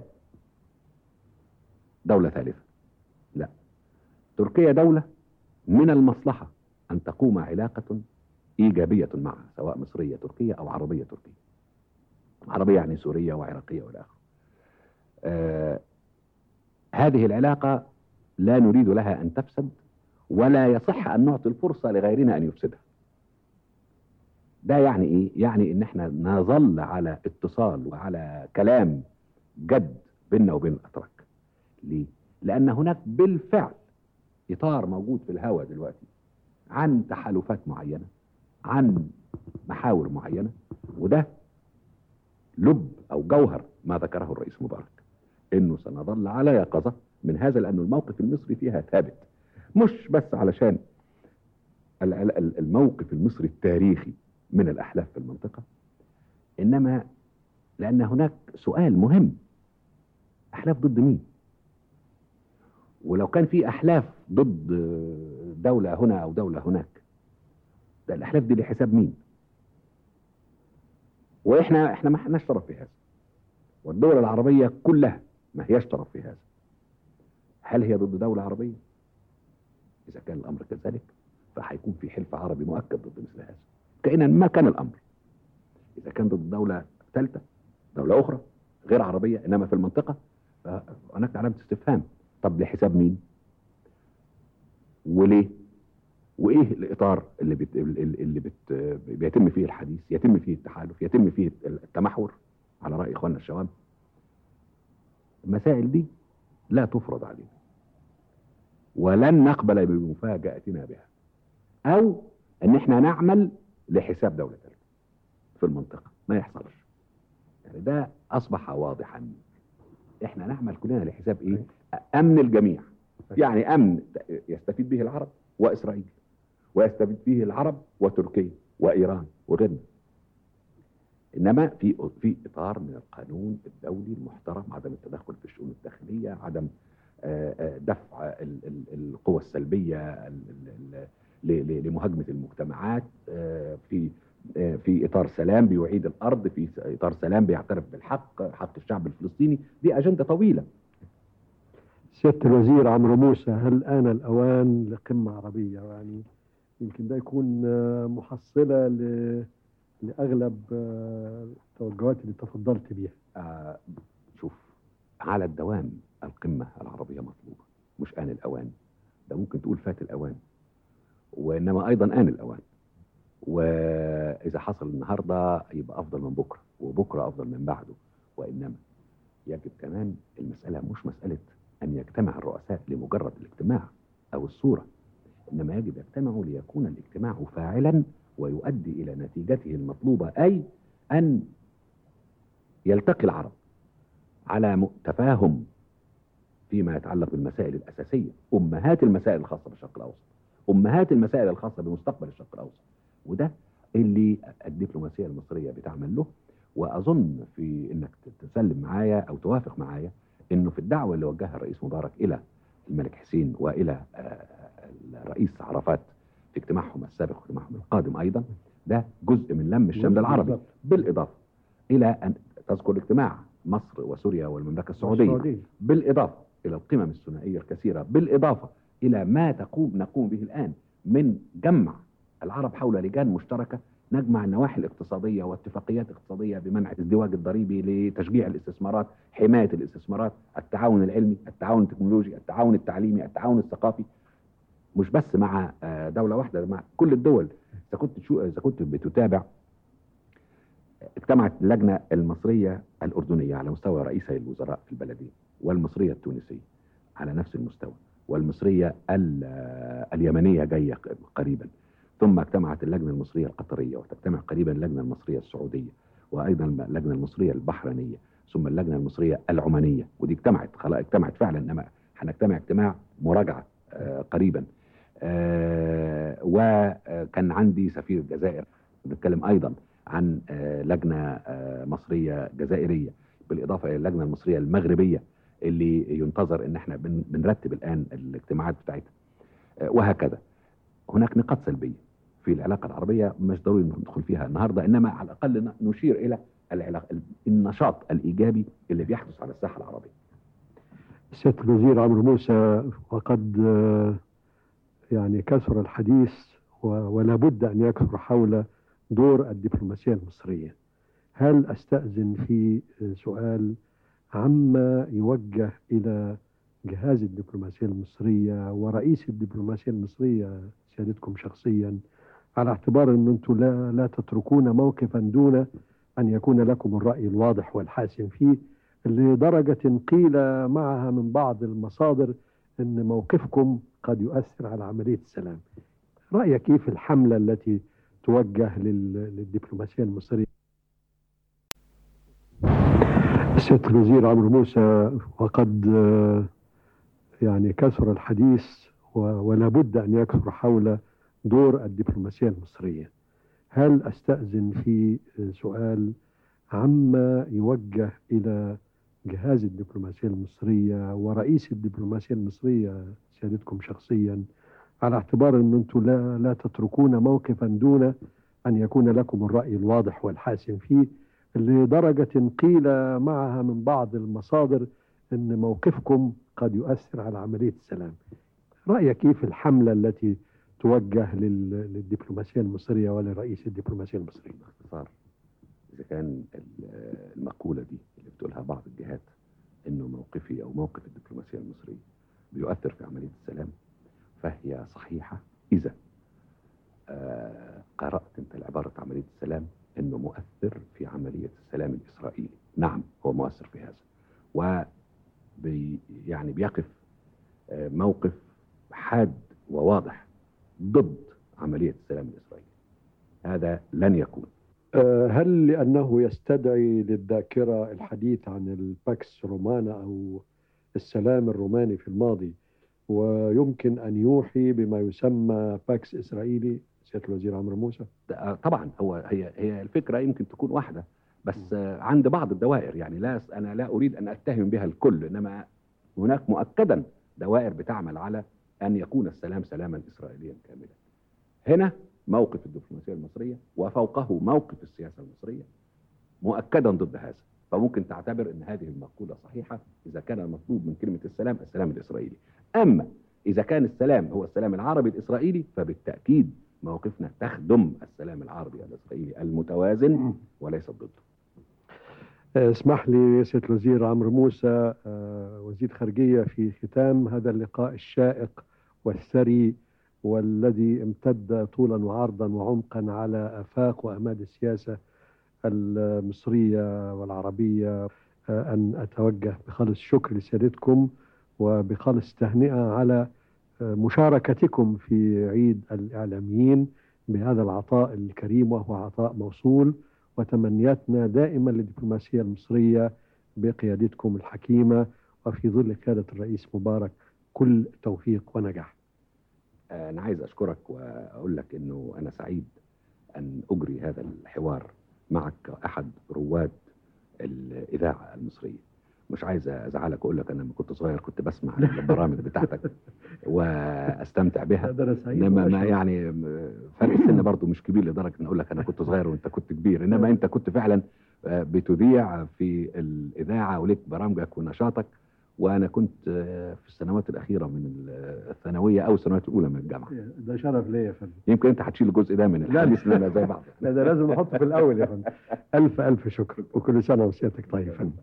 دوله ثالثه لا تركيا دوله من المصلحه ان تقوم علاقه ايجابيه معها سواء مصريه تركيه او عربيه تركيه عربيه يعني سوريه وعراقيه والى اخره آه هذه العلاقه لا نريد لها ان تفسد ولا يصح ان نعطي الفرصه لغيرنا ان يفسدها ده يعني ايه يعني ان احنا نظل على اتصال وعلى كلام جد بيننا وبين الاتراك ليه لان هناك بالفعل اطار موجود في الهواء دلوقتي عن تحالفات معينه عن محاور معينه وده لب او جوهر ما ذكره الرئيس مبارك انه سنظل على يقظه من هذا لأن الموقف المصري فيها ثابت مش بس علشان ال- ال- ال- الموقف المصري التاريخي من الأحلاف في المنطقة إنما لأن هناك سؤال مهم أحلاف ضد مين ولو كان في أحلاف ضد دولة هنا أو دولة هناك ده الأحلاف دي لحساب مين وإحنا إحنا ما احناش طرف في هذا والدول العربية كلها ما هياش طرف في هذا هل هي ضد دولة عربية؟ إذا كان الأمر كذلك فهيكون في حلف عربي مؤكد ضد مثل هذا كائنا ما كان الأمر إذا كان ضد دولة ثالثة دولة أخرى غير عربية إنما في المنطقة فهناك علامة استفهام طب لحساب مين؟ وليه؟ وايه الاطار اللي بت... اللي بت... بيتم فيه الحديث يتم فيه التحالف يتم فيه التمحور على راي اخواننا الشباب المسائل دي لا تفرض علينا ولن نقبل بمفاجاتنا بها او ان احنا نعمل لحساب دوله ثالثه في المنطقه ما يحصلش يعني ده اصبح واضحا احنا نعمل كلنا لحساب ايه امن الجميع يعني امن يستفيد به العرب واسرائيل ويستفيد فيه العرب وتركيا وايران وغيرنا انما في في اطار من القانون الدولي المحترم عدم التدخل في الشؤون الداخليه عدم آه، آه، دفع ال- ال- القوى السلبيه ال- ال- ل- ل- لمهاجمه المجتمعات آه، في آه، في اطار سلام بيعيد الارض في س- اطار سلام بيعترف بالحق حق الشعب الفلسطيني دي اجنده طويله سيادة الوزير عمرو موسى هل آن الأوان لقمة عربية يعني يمكن ده يكون آه، محصلة ل- لأغلب آه، التوجهات اللي تفضلت بيها آه، شوف على الدوام القمة العربية مطلوبة مش آن الأوان ده ممكن تقول فات الأوان وإنما أيضا آن الأوان وإذا حصل النهاردة يبقى أفضل من بكرة وبكرة أفضل من بعده وإنما يجب كمان المسألة مش مسألة أن يجتمع الرؤساء لمجرد الاجتماع أو الصورة إنما يجب يجتمعوا ليكون الاجتماع فاعلا ويؤدي إلى نتيجته المطلوبة أي أن يلتقي العرب على م- تفاهم فيما يتعلق بالمسائل الأساسية أمهات المسائل الخاصة بالشرق الأوسط أمهات المسائل الخاصة بمستقبل الشرق الأوسط وده اللي الدبلوماسية المصرية بتعمل له وأظن في إنك تسلم معايا أو توافق معايا إنه في الدعوة اللي وجهها الرئيس مبارك إلى الملك حسين وإلى آه، الرئيس عرفات في اجتماعهم السابق واجتماعهم القادم أيضا ده جزء من لم الشمل العربي بالضبط. بالإضافة إلى أن تذكر اجتماع مصر وسوريا والمملكة السعودية السعودية. بالإضافة إلى القمم الثنائية الكثيرة بالإضافة إلى ما تقوم نقوم به الآن من جمع العرب حول لجان مشتركة نجمع النواحي الاقتصاديه واتفاقيات اقتصاديه بمنع الازدواج الضريبي لتشجيع الاستثمارات حمايه الاستثمارات التعاون العلمي التعاون التكنولوجي التعاون التعليمي التعاون الثقافي مش بس مع آه، دوله واحده مع كل الدول اذا كنت تشو اذا كنت بتتابع اجتمعت اللجنه المصريه الاردنيه على مستوى رئيسي الوزراء في البلدين والمصريه التونسيه على نفس المستوى والمصريه ال- آه، اليمنيه جايه ق- قريبا ثم اجتمعت اللجنه المصريه القطريه وتجتمع قريبا اللجنه المصريه السعوديه وايضا اللجنه المصريه البحرينيه ثم اللجنه المصريه العمانيه ودي اجتمعت خلاص اجتمعت فعلا انما هنجتمع اجتماع مراجعه آه، قريبا آه، وكان عندي سفير الجزائر بنتكلم ايضا عن آه، لجنه آه، مصريه جزائريه بالاضافه الى اللجنه المصريه المغربيه اللي ينتظر ان احنا بن- بنرتب الان الاجتماعات بتاعتها آه، وهكذا هناك نقاط سلبيه في العلاقه العربيه مش ضروري ندخل فيها النهارده انما على الاقل ن- نشير الى العلاقة النشاط الايجابي اللي بيحدث على الساحه العربيه سيادة الوزير عمرو موسى وقد آه، يعني كثر الحديث و- ولا بد أن يكثر حول دور الدبلوماسية المصرية هل أستأذن في آه، سؤال عما يوجه إلى جهاز الدبلوماسية المصرية ورئيس الدبلوماسية المصرية سيادتكم شخصيا على اعتبار أن أنتم لا, لا تتركون موقفا دون أن يكون لكم الرأي الواضح والحاسم فيه لدرجة قيل معها من بعض المصادر أن موقفكم قد يؤثر على عملية السلام رأيك كيف في الحملة التي توجه لل- للدبلوماسية المصرية سيادة الوزير عمرو موسى وقد آه، يعني كثر الحديث و- ولا بد أن يكثر حول دور الدبلوماسية المصرية هل أستأذن في آه، سؤال عما يوجه إلى جهاز الدبلوماسية المصرية ورئيس الدبلوماسية المصرية سيادتكم شخصيا على اعتبار أن أنتم لا, لا تتركون موقفا دون أن يكون لكم الرأي الواضح والحاسم فيه لدرجة قيل معها من بعض المصادر أن موقفكم قد يؤثر على عملية السلام رأيك كيف في الحملة التي توجه لل- للدبلوماسية المصرية ولرئيس الدبلوماسية المصرية باختصار اذا كان ال- المقوله دي اللي بتقولها بعض الجهات انه موقفي او موقف الدبلوماسيه المصريه بيؤثر في عمليه السلام فهي صحيحه اذا آه، قرات انت العباره عمليه السلام انه مؤثر في عمليه السلام الاسرائيلي نعم هو مؤثر في هذا و بي يعني بيقف آه، موقف حاد وواضح ضد عمليه السلام الاسرائيلي هذا لن يكون آه، هل لأنه يستدعي للذاكرة الحديث عن الباكس رومانا أو السلام الروماني في الماضي ويمكن أن يوحي بما يسمى باكس إسرائيلي سيادة الوزير عمرو موسى ده- طبعا هو هي هي الفكره يمكن تكون واحده بس آه، عند بعض الدوائر يعني لا انا لا اريد ان اتهم بها الكل انما هناك مؤكدا دوائر بتعمل على ان يكون السلام سلاما اسرائيليا كاملا. هنا موقف الدبلوماسيه المصريه وفوقه موقف السياسه المصريه مؤكدا ضد هذا فممكن تعتبر ان هذه المقوله صحيحه اذا كان المطلوب من كلمه السلام السلام الاسرائيلي. اما اذا كان السلام هو السلام العربي الاسرائيلي فبالتاكيد مواقفنا تخدم السلام العربي الاسرائيلي المتوازن وليس ضده. آه، اسمح لي سيادة الوزير عمرو موسى آه، وزير خارجية في ختام هذا اللقاء الشائق والثري والذي امتد طولا وعرضا وعمقا على آفاق وأماد السياسة المصرية والعربية آه، أن أتوجه بخالص الشكر لسيادتكم وبخالص تهنئة على آه، مشاركتكم في عيد الإعلاميين بهذا العطاء الكريم وهو عطاء موصول وتمنياتنا دائما للدبلوماسية المصرية بقيادتكم الحكيمة وفي ظل قيادة الرئيس مبارك كل توفيق ونجاح آه، أنا عايز أشكرك وأقول لك إنه أنا سعيد أن أجري هذا الحوار معك كأحد رواد الإذاعة المصرية مش عايز أزعلك أقول لك أنا لما كنت صغير كنت بسمع البرامج بتاعتك واستمتع بها ده أنا سعيد انما ما وأشرف. يعني م- فرق السن برضه مش كبير لدرجه ان اقول لك انا كنت صغير وانت كنت كبير انما انت كنت فعلا آه، بتذيع في الاذاعه ولك برامجك ونشاطك وانا كنت آه، في السنوات الاخيره من ال- الثانويه او السنوات الاولى من الجامعه ده شرف ليا يا فندم يمكن انت هتشيل الجزء ده من لا. الحديث لنا زي بعض لا ده لازم نحطه في الاول يا فندم الف الف شكر وكل سنه وسيادتك طيب يا فندم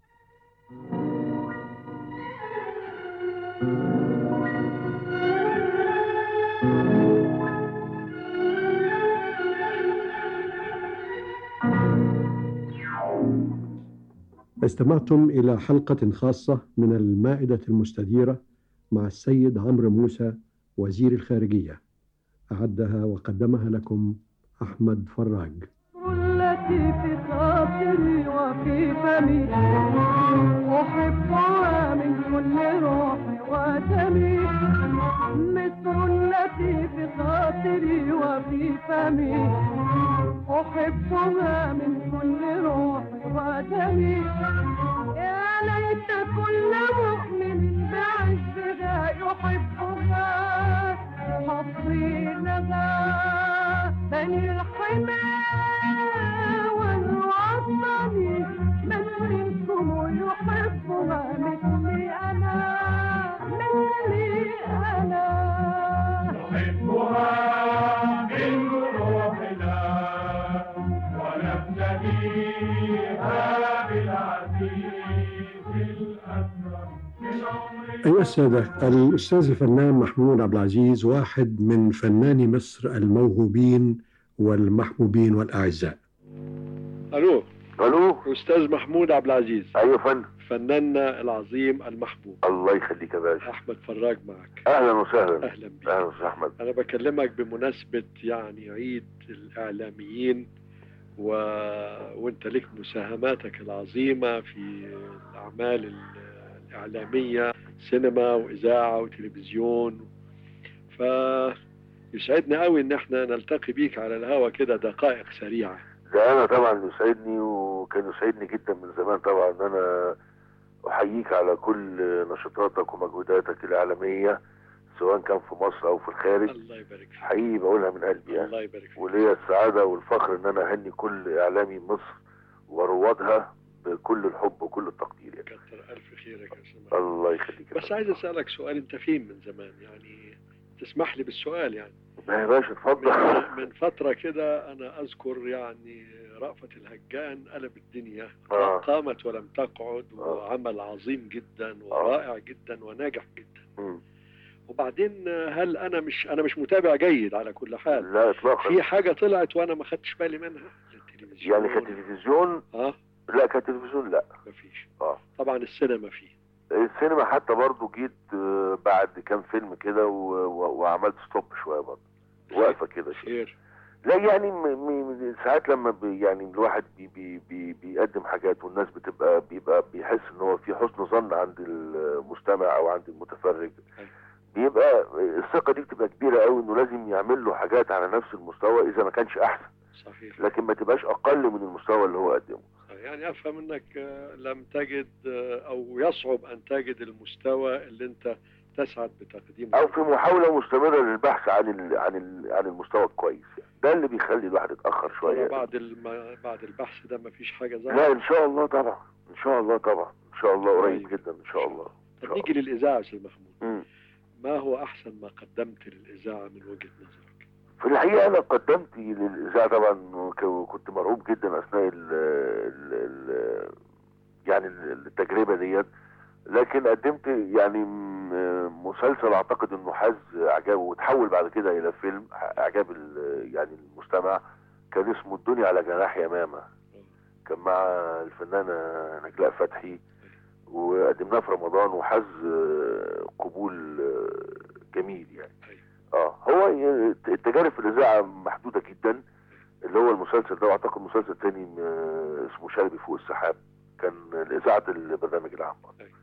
استمعتم إلى حلقة خاصة من المائدة المستديرة مع السيد عمرو موسى وزير الخارجية أعدها وقدمها لكم أحمد فراج التي في خاطري وفي فمي أحبها من كل روحي ودمي مصر التي في خاطري وفي فمي أحبها من كل روحي ودمي يا ليت كل مؤمن بعزها يحبها حظي لها بني الحمى والوطن من منكم يحبها مثلي أنا مثلي أنا نحبها من روحنا ونبتديها بالعزيز الأكرم من عمرنا أيها السادة الأستاذ الفنان محمود عبد العزيز واحد من فناني مصر الموهوبين والمحبوبين والأعزاء الو الو استاذ محمود عبد العزيز ايوه يا فندم فناننا العظيم المحبوب الله يخليك يا باشا احمد فراج معك اهلا وسهلا اهلا بيك اهلا وسهلا احمد انا بكلمك بمناسبه يعني عيد الاعلاميين و... وانت لك مساهماتك العظيمه في الاعمال ال- الاعلاميه سينما واذاعه وتلفزيون فيسعدنا قوي ان احنا نلتقي بيك على الهوا كده دقائق سريعه ده انا طبعا يسعدني وكان يسعدني جدا من زمان طبعا ان انا احييك على كل نشاطاتك ومجهوداتك الاعلاميه سواء كان في مصر او في الخارج الله يبارك فيك حقيقي بقولها من قلبي يعني الله يبارك فيك وليا السعاده والفخر ان انا اهني كل اعلامي مصر وروادها بكل الحب وكل التقدير يعني. كتر الف خيرك يا سماح الله يخليك يا بس عايز اسالك سؤال انت فين من زمان يعني تسمح لي بالسؤال يعني فندم. يا باشا اتفضل من, من فتره كده انا اذكر يعني رأفت الهجان قلب الدنيا آه. قامت ولم تقعد وعمل عظيم جدا ورائع جدا وناجح جدا مم. وبعدين هل انا مش انا مش متابع جيد على كل حال لا اطلاقا في حاجه طلعت وانا ما خدتش بالي منها يعني كتلفزيون اه لا كتلفزيون لا مفيش اه طبعا السينما فيه السينما حتى برضو جيت آه، بعد كام فيلم كده و- و- وعملت ستوب شويه برضو واقفه كده شويه خير لا يعني م- م- ساعات لما بي يعني الواحد بي بي بي بيقدم حاجات والناس بتبقى بيبقى بيحس ان هو في حسن ظن عند المستمع او عند المتفرج بيبقى الثقه دي بتبقى كبيره قوي انه لازم يعمل له حاجات على نفس المستوى اذا ما كانش احسن صحيح لكن ما تبقاش اقل من المستوى اللي هو قدمه يعني افهم انك آه، لم تجد آه، او يصعب ان تجد المستوى اللي انت تسعد بتقديمه او في محاوله مستمره للبحث عن ال عن ال عن المستوى الكويس يعني. ده اللي بيخلي الواحد يتاخر شويه بعد الم... بعد البحث ده مفيش حاجه لا ظهرت ان شاء الله طبعا ان شاء الله طبعا ان شاء الله قريب جدا ان شاء الله طب نيجي للاذاعه يا استاذ محمود مم. ما هو احسن ما قدمت للاذاعه من وجهه نظرك في الحقيقه انا قدمت للاذاعه طبعا وك- وكنت مرعوب جدا اثناء ال ال ال يعني التجربه ديت لكن قدمت يعني م- مسلسل اعتقد انه حاز اعجاب وتحول بعد كده الى فيلم اعجاب ال- يعني المستمع كان اسمه الدنيا على جناح يمامه كان مع الفنانه نجلاء فتحي وقدمناه في رمضان وحاز آه، قبول آه، جميل يعني اه هو ي- التجارب في الاذاعه محدوده جدا اللي هو المسلسل ده واعتقد مسلسل تاني م- اسمه شلبي فوق السحاب كان اذاعه البرنامج العام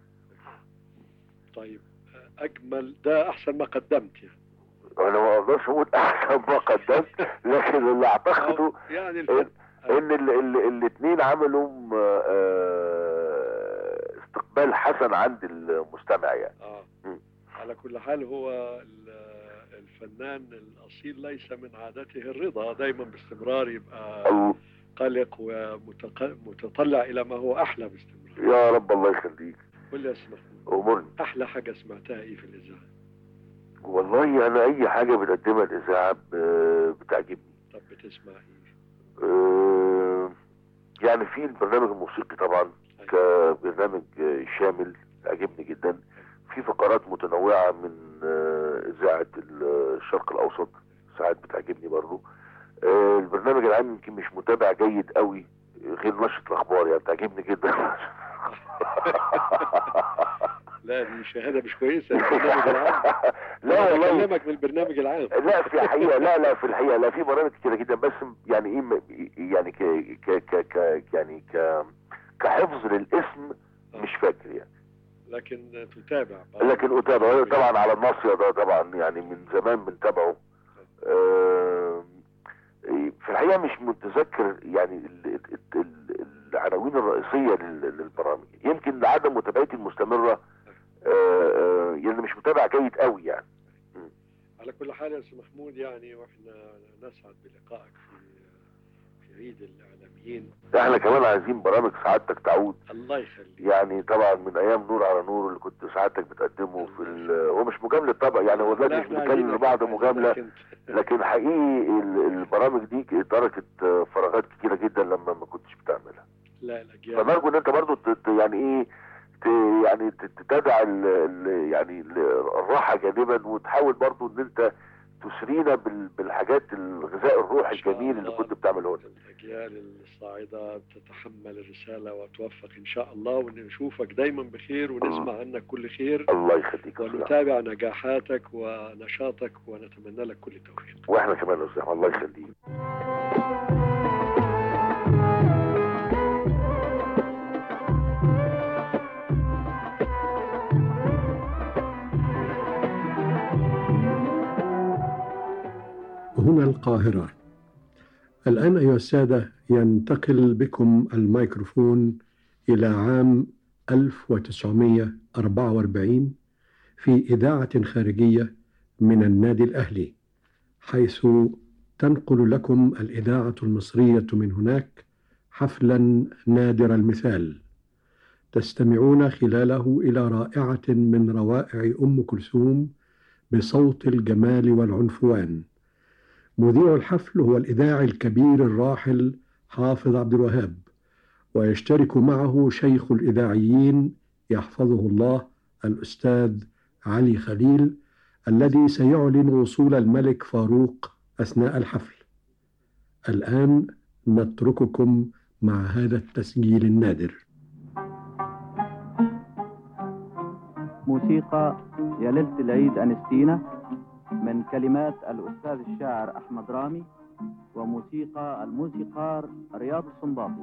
طيب آه، اجمل ده احسن ما قدمت يعني انا ما اقدرش اقول احسن ما قدمت لكن اللي اعتقده يعني ان ان ال- ال- الاثنين عملوا م- آه، استقبال حسن عند المستمع يعني اه على كل حال هو ال- الفنان الاصيل ليس من عادته الرضا دايما باستمرار يبقى قلق ومتطلع الى ما هو احلى باستمرار يا رب الله يخليك قول لي اسمع امورني احلى حاجه سمعتها ايه في الاذاعه والله انا اي حاجه بتقدمها الاذاعه ب- بتعجبني طب بتسمع ايه آه، يعني في البرنامج الموسيقي طبعا كبرنامج آه، شامل عجبني جدا في فقرات متنوعة من آه، إذاعة الشرق الأوسط ساعات بتعجبني برضو آه، البرنامج العام يمكن مش متابع جيد قوي غير نشرة الأخبار يعني بتعجبني جدا لا دي شهاده مش كويسه البرنامج العام لا أنا والله بكلمك من البرنامج العام لا في الحقيقه لا لا في الحقيقه لا في برامج كتيره جدا بس يعني ايه م- يعني ك ك ك ك يعني ك كحفظ للاسم مش فاكر يعني لكن تتابع لكن اتابع طبعا على الناصيه ده طبعا يعني من زمان بنتابعه آم، في الحقيقه مش متذكر يعني ال- ال- ال- العناوين الرئيسيه لل- للبرامج يمكن لعدم متابعتي المستمره آه، آه، يعني مش متابع جيد قوي يعني على كل حال يا استاذ محمود يعني واحنا نسعد بلقائك في في عيد الاعلاميين احنا كمان عايزين برامج سعادتك تعود الله يخليك يعني طبعا من ايام نور على نور اللي كنت سعادتك بتقدمه في ال- هو مش مجامله طبعا يعني هو دلوقتي لا، مش احنا بنتكلم عايزينك لبعض انت، مجامله عايزينك لكن حقيقي ال- البرامج دي تركت فراغات كتيره جدا لما ما كنتش بتعملها لا الاجيال فنرجو ان انت برضو ت- ت- يعني ايه ت- يعني ت- تتابع ال- ال- يعني ال- الراحه جانبا وتحاول برضو ان انت تسرينا بال- بالحاجات الغذاء الروحي الجميل اللي كنت بتعمله لنا الاجيال الصاعده تتحمل الرساله وتوفق ان شاء الله ونشوفك دايما بخير ونسمع عنك كل خير الله يخليك ونتابع نجاحاتك ونشاطك ونتمنى لك كل التوفيق واحنا كمان يا استاذ أحمد، الله يخليك هنا القاهرة الآن أيها السادة ينتقل بكم الميكروفون إلى عام 1944 في إذاعة خارجية من النادي الأهلي حيث تنقل لكم الإذاعة المصرية من هناك حفلا نادر المثال تستمعون خلاله إلى رائعة من روائع أم كلثوم بصوت الجمال والعنفوان مذيع الحفل هو الإذاعي الكبير الراحل حافظ عبد الوهاب ويشترك معه شيخ الإذاعيين يحفظه الله الأستاذ علي خليل الذي سيعلن وصول الملك فاروق أثناء الحفل الآن نترككم مع هذا التسجيل النادر موسيقى يا ليلة العيد أنستينا من كلمات الأستاذ الشاعر أحمد رامي وموسيقى الموسيقار رياض الصنباطي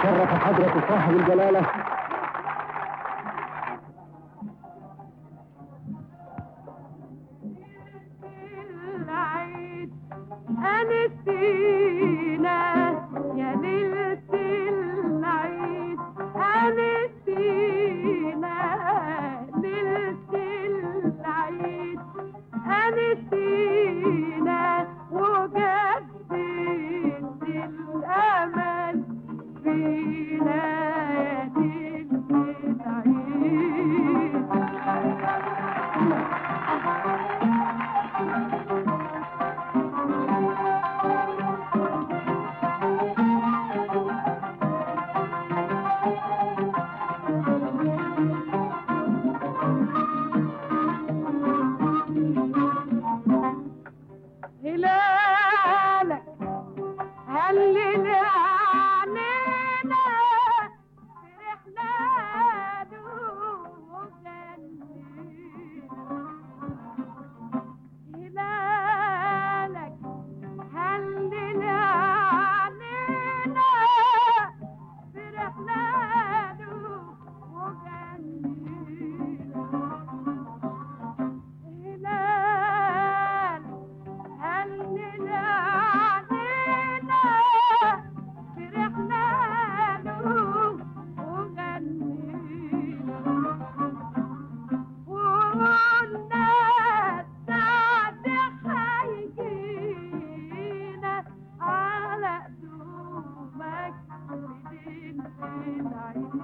شرف حضرة صاحب الجلالة العيد أنستينا يا ليلة العيد أنستينا ليلة العيد أنستينا وجدت الأمل فينا يا ليلة هلالك هلل عنينا فرحنا هلالك هلل عنينا فرحنا هلال هلل علينا فرحنا له وغنينا وقلنا السعد هيجينا على قدومك بدين العيد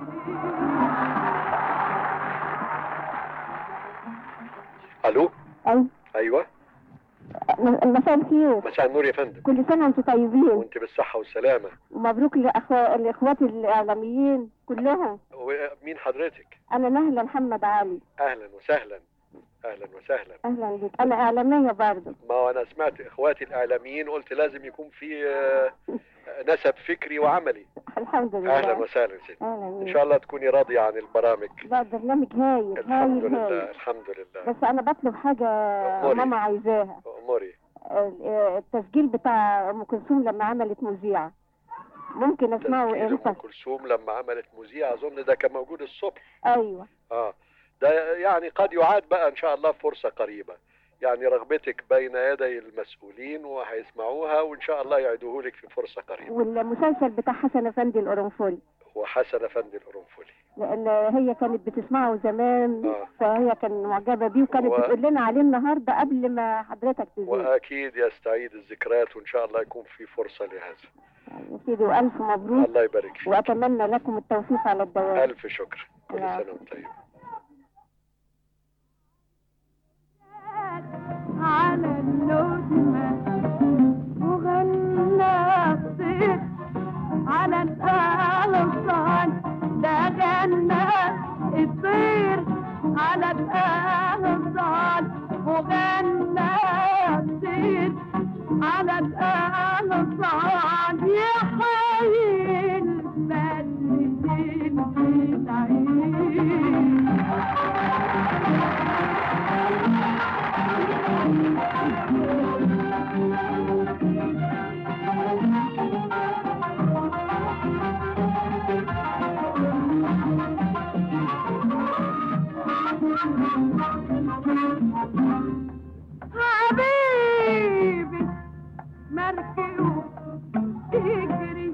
الو أيوة ايوه مساء الخير مساء النور يا فندم كل سنة وانتم طيبين وانت بالصحه والسلامه ومبروك لأخو... لإخواتي الإعلاميين كلهم ومين حضرتك أنا نهلة محمد علي اهلا وسهلا اهلا وسهلا أهلا بك أنا إعلامية برضه ما هو انا سمعت اخواتي الاعلاميين قلت لازم يكون في آه، نسب فكري وعملي الحمد لله اهلا وسهلا سيدي أهلا ان بك شاء الله تكوني راضيه عن البرامج لا برنامج هايل الحمد هايل لله هايل الحمد لله بس أنا بطلب حاجة أموري. ماما عايزاها اموري ال- التسجيل بتاع أم كلثوم لما عملت مذيعة ممكن أسمعه تسجيل ام إمتى؟ كلثوم لما عملت مذيع اظن ده كان موجود الصبح أيوه اه ده يعني قد يعاد بقى ان شاء الله فرصه قريبه يعني رغبتك بين يدي المسؤولين وهيسمعوها وان شاء الله يعيدوه لك في فرصه قريبه والمسلسل بتاع حسن أفندي القرنفلي وحسن افندي القرنفلي لان هي كانت بتسمعه زمان آه. فهي كانت معجبه بيه وكانت و- بتقول لنا عليه النهارده قبل ما حضرتك تزيد واكيد يستعيد الذكريات وان شاء الله يكون في فرصه لهذا يا سيدي والف مبروك الله يبارك فيك واتمنى لكم التوفيق على الدوام الف شكر كل الله. سنه وانت طيب على النجمة وغنى الصيف على الأغصان ده غنى الطير على الأغصان وغنى الطير على الأغصان يا حي المسجد حبيبي مركب تجري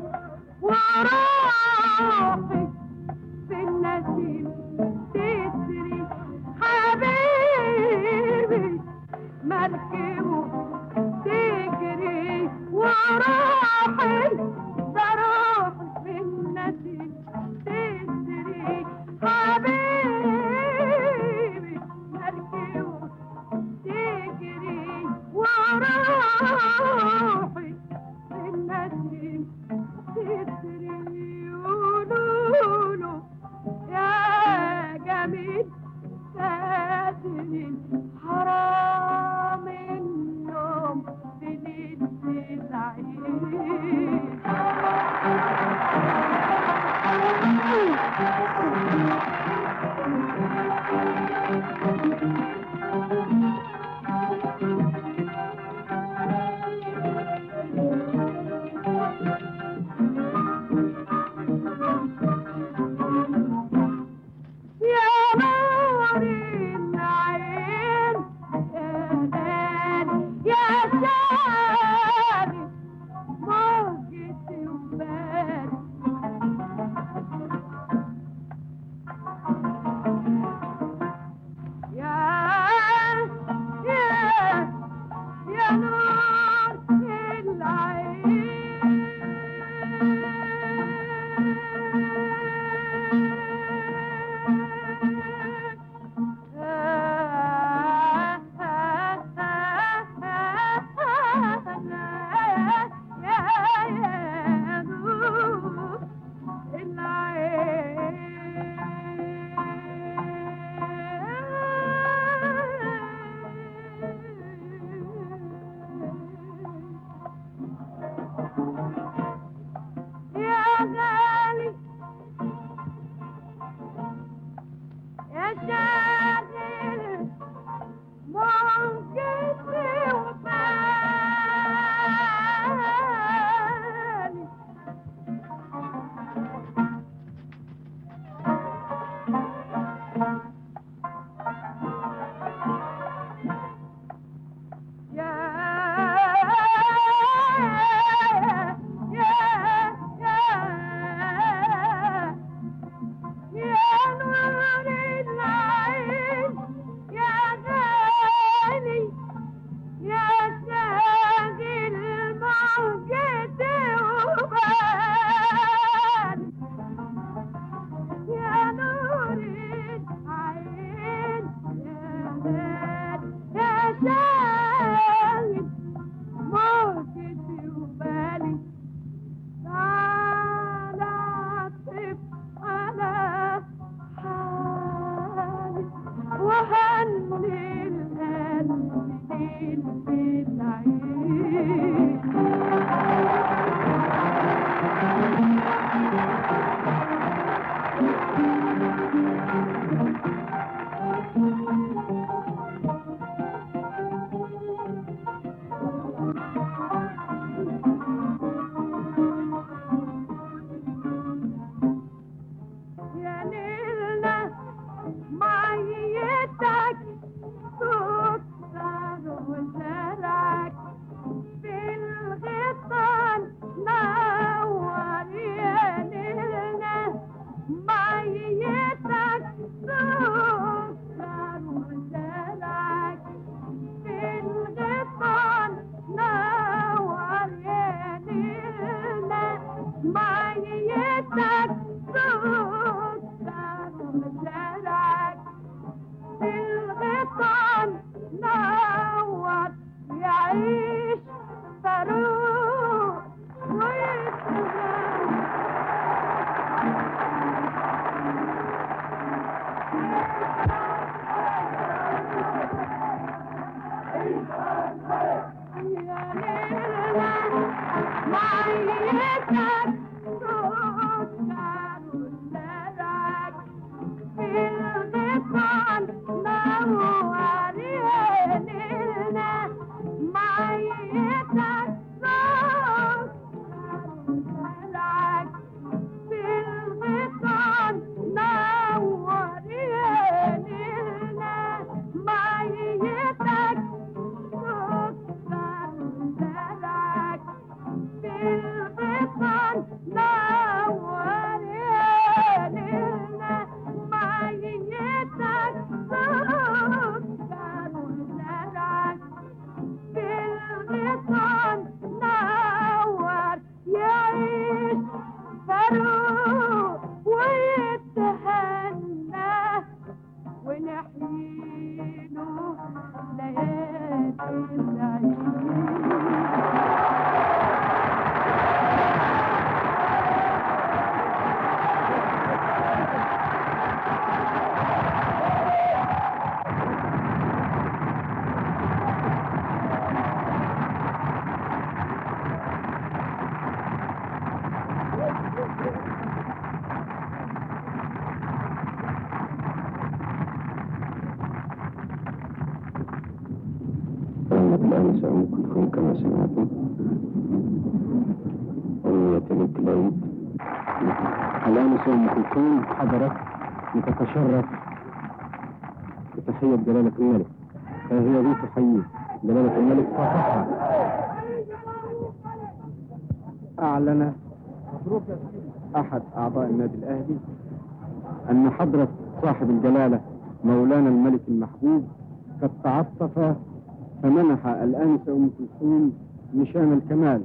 وروحي في النسيم تسري حبيبي مركب تجري وروحي بروحي في النسيم تسري حبيبي مركب تجري وروحي النسيم تسري يقولوا يا جميل ساتري حرام النوم في ليلة العيد شاغل موجتي وبالي يا يا يا نور يا غالي يا شاغل موجتي وبالي يا يا نور العين يا غالي يا شاغل موجتي وبال يا نور العين يا غالي يا شاغل موجتي وبالي تعالى اطف على حالي وهني القلب يا ليلنا معيتك سكر وزرعك في الغيطان نور يا ليلنا معيتك سكر وزرعك في الغيطان نور يا ليلنا معيتك سكر وزرعك في الغيطان نور يعيش فاروق ويتغنى معيتك سكر وزرعك في الغيطان نور يليلنا معيتك سكر وزرعك في الغيطان نور يليلنا معيتك سكر وزرعك في الغيطان نور يليلنا معيتك سكر وزرعك في الغيطان نور يعيش فاروق ويتهنى ونحييله ليالي العيد الآن سأمكنكم كما سمعتم أغنية بنت العيد الآن أم كلثوم حضرت لتتشرف بتحية جلالة الملك فهي ذي تحييه جلالة الملك أعلن أحد أعضاء النادي الأهلي أن حضرة صاحب الجلالة مولانا الملك المحبوب قد تعطف فمنح الآنسة أم كلثوم نشان الكمال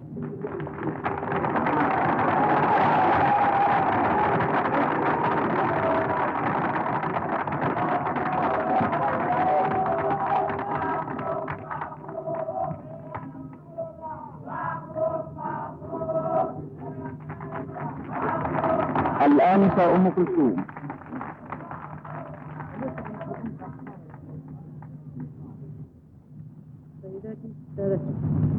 الآنسة أم كلثوم سيداتي سادتي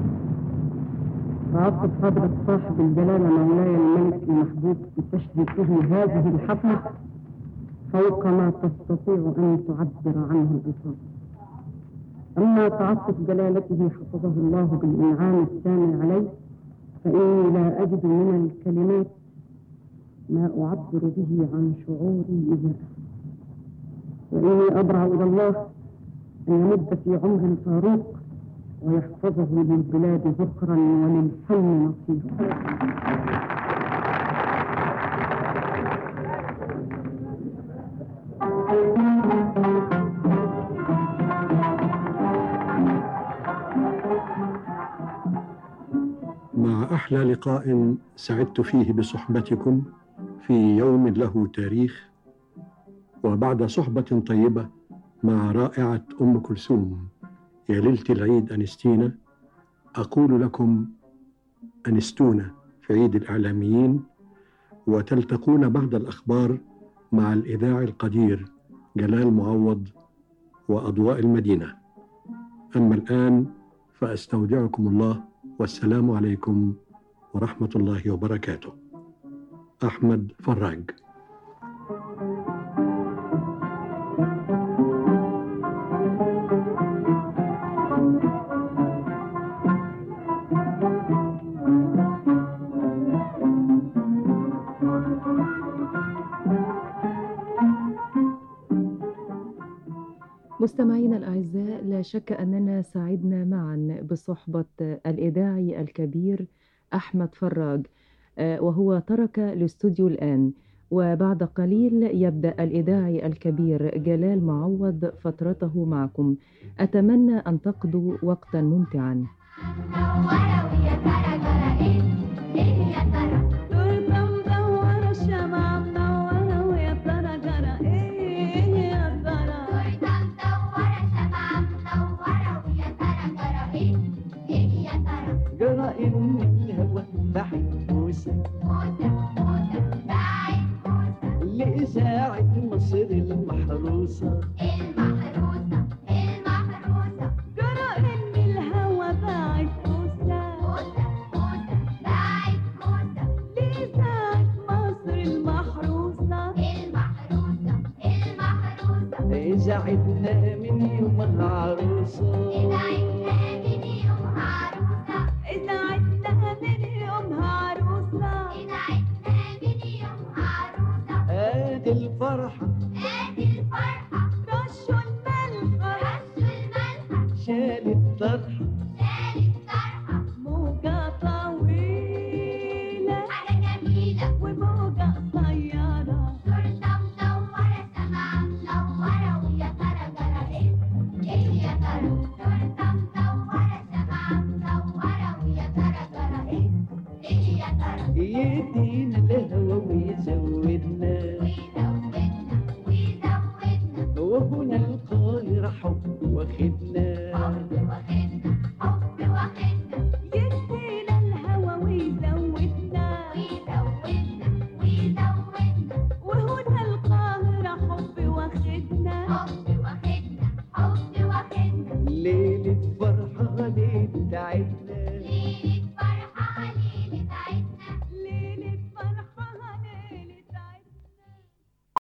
تعطف حضرة صاحب الجلالة مولاي الملك المحبوب بتشريفه هذه الحفلة فوق ما تستطيع أن تعبر عنه الألفاظ أما تعطف جلالته حفظه الله بالإنعام السامي عليه فإني لا أجد من الكلمات ما أعبر به عن شعوري إزاءه وإني أبرع إلى الله أن يمد في عمر الفاروق ويحفظه للبلاد ذكرا وللفن نصيبا مع أحلى لقاء سعدت فيه بصحبتكم في يوم له تاريخ وبعد صحبة طيبة مع رائعة أم كلثوم يا ليلة العيد أنستينا أقول لكم أنستونا في عيد الإعلاميين وتلتقون بعد الأخبار مع الإذاعي القدير جلال معوض وأضواء المدينة أما الآن فأستودعكم الله والسلام عليكم ورحمة الله وبركاته أحمد فراج مستمعينا الأعزاء لا شك أننا سعدنا معا بصحبة الإذاعي الكبير أحمد فراج آه، وهو ترك الاستوديو الآن وبعد قليل يبدأ الإذاعي الكبير جلال معوض فترته معكم أتمنى أن تقضوا وقتا ممتعا جرى إن الهوى بعد موسى لإذاعة مصر المحروسة جرى إن الهوى باعت موسى لإذاعة مصر المحروسة إذاعتنا من يومها عروسة إذاعتنا من يومها عروسة آدي الفرحة رشوا الملح شال الطرحة موجة طويلة وموجة قصيرة يدينا الهوى ويزودنا وهنا القاهرة حب واخدنا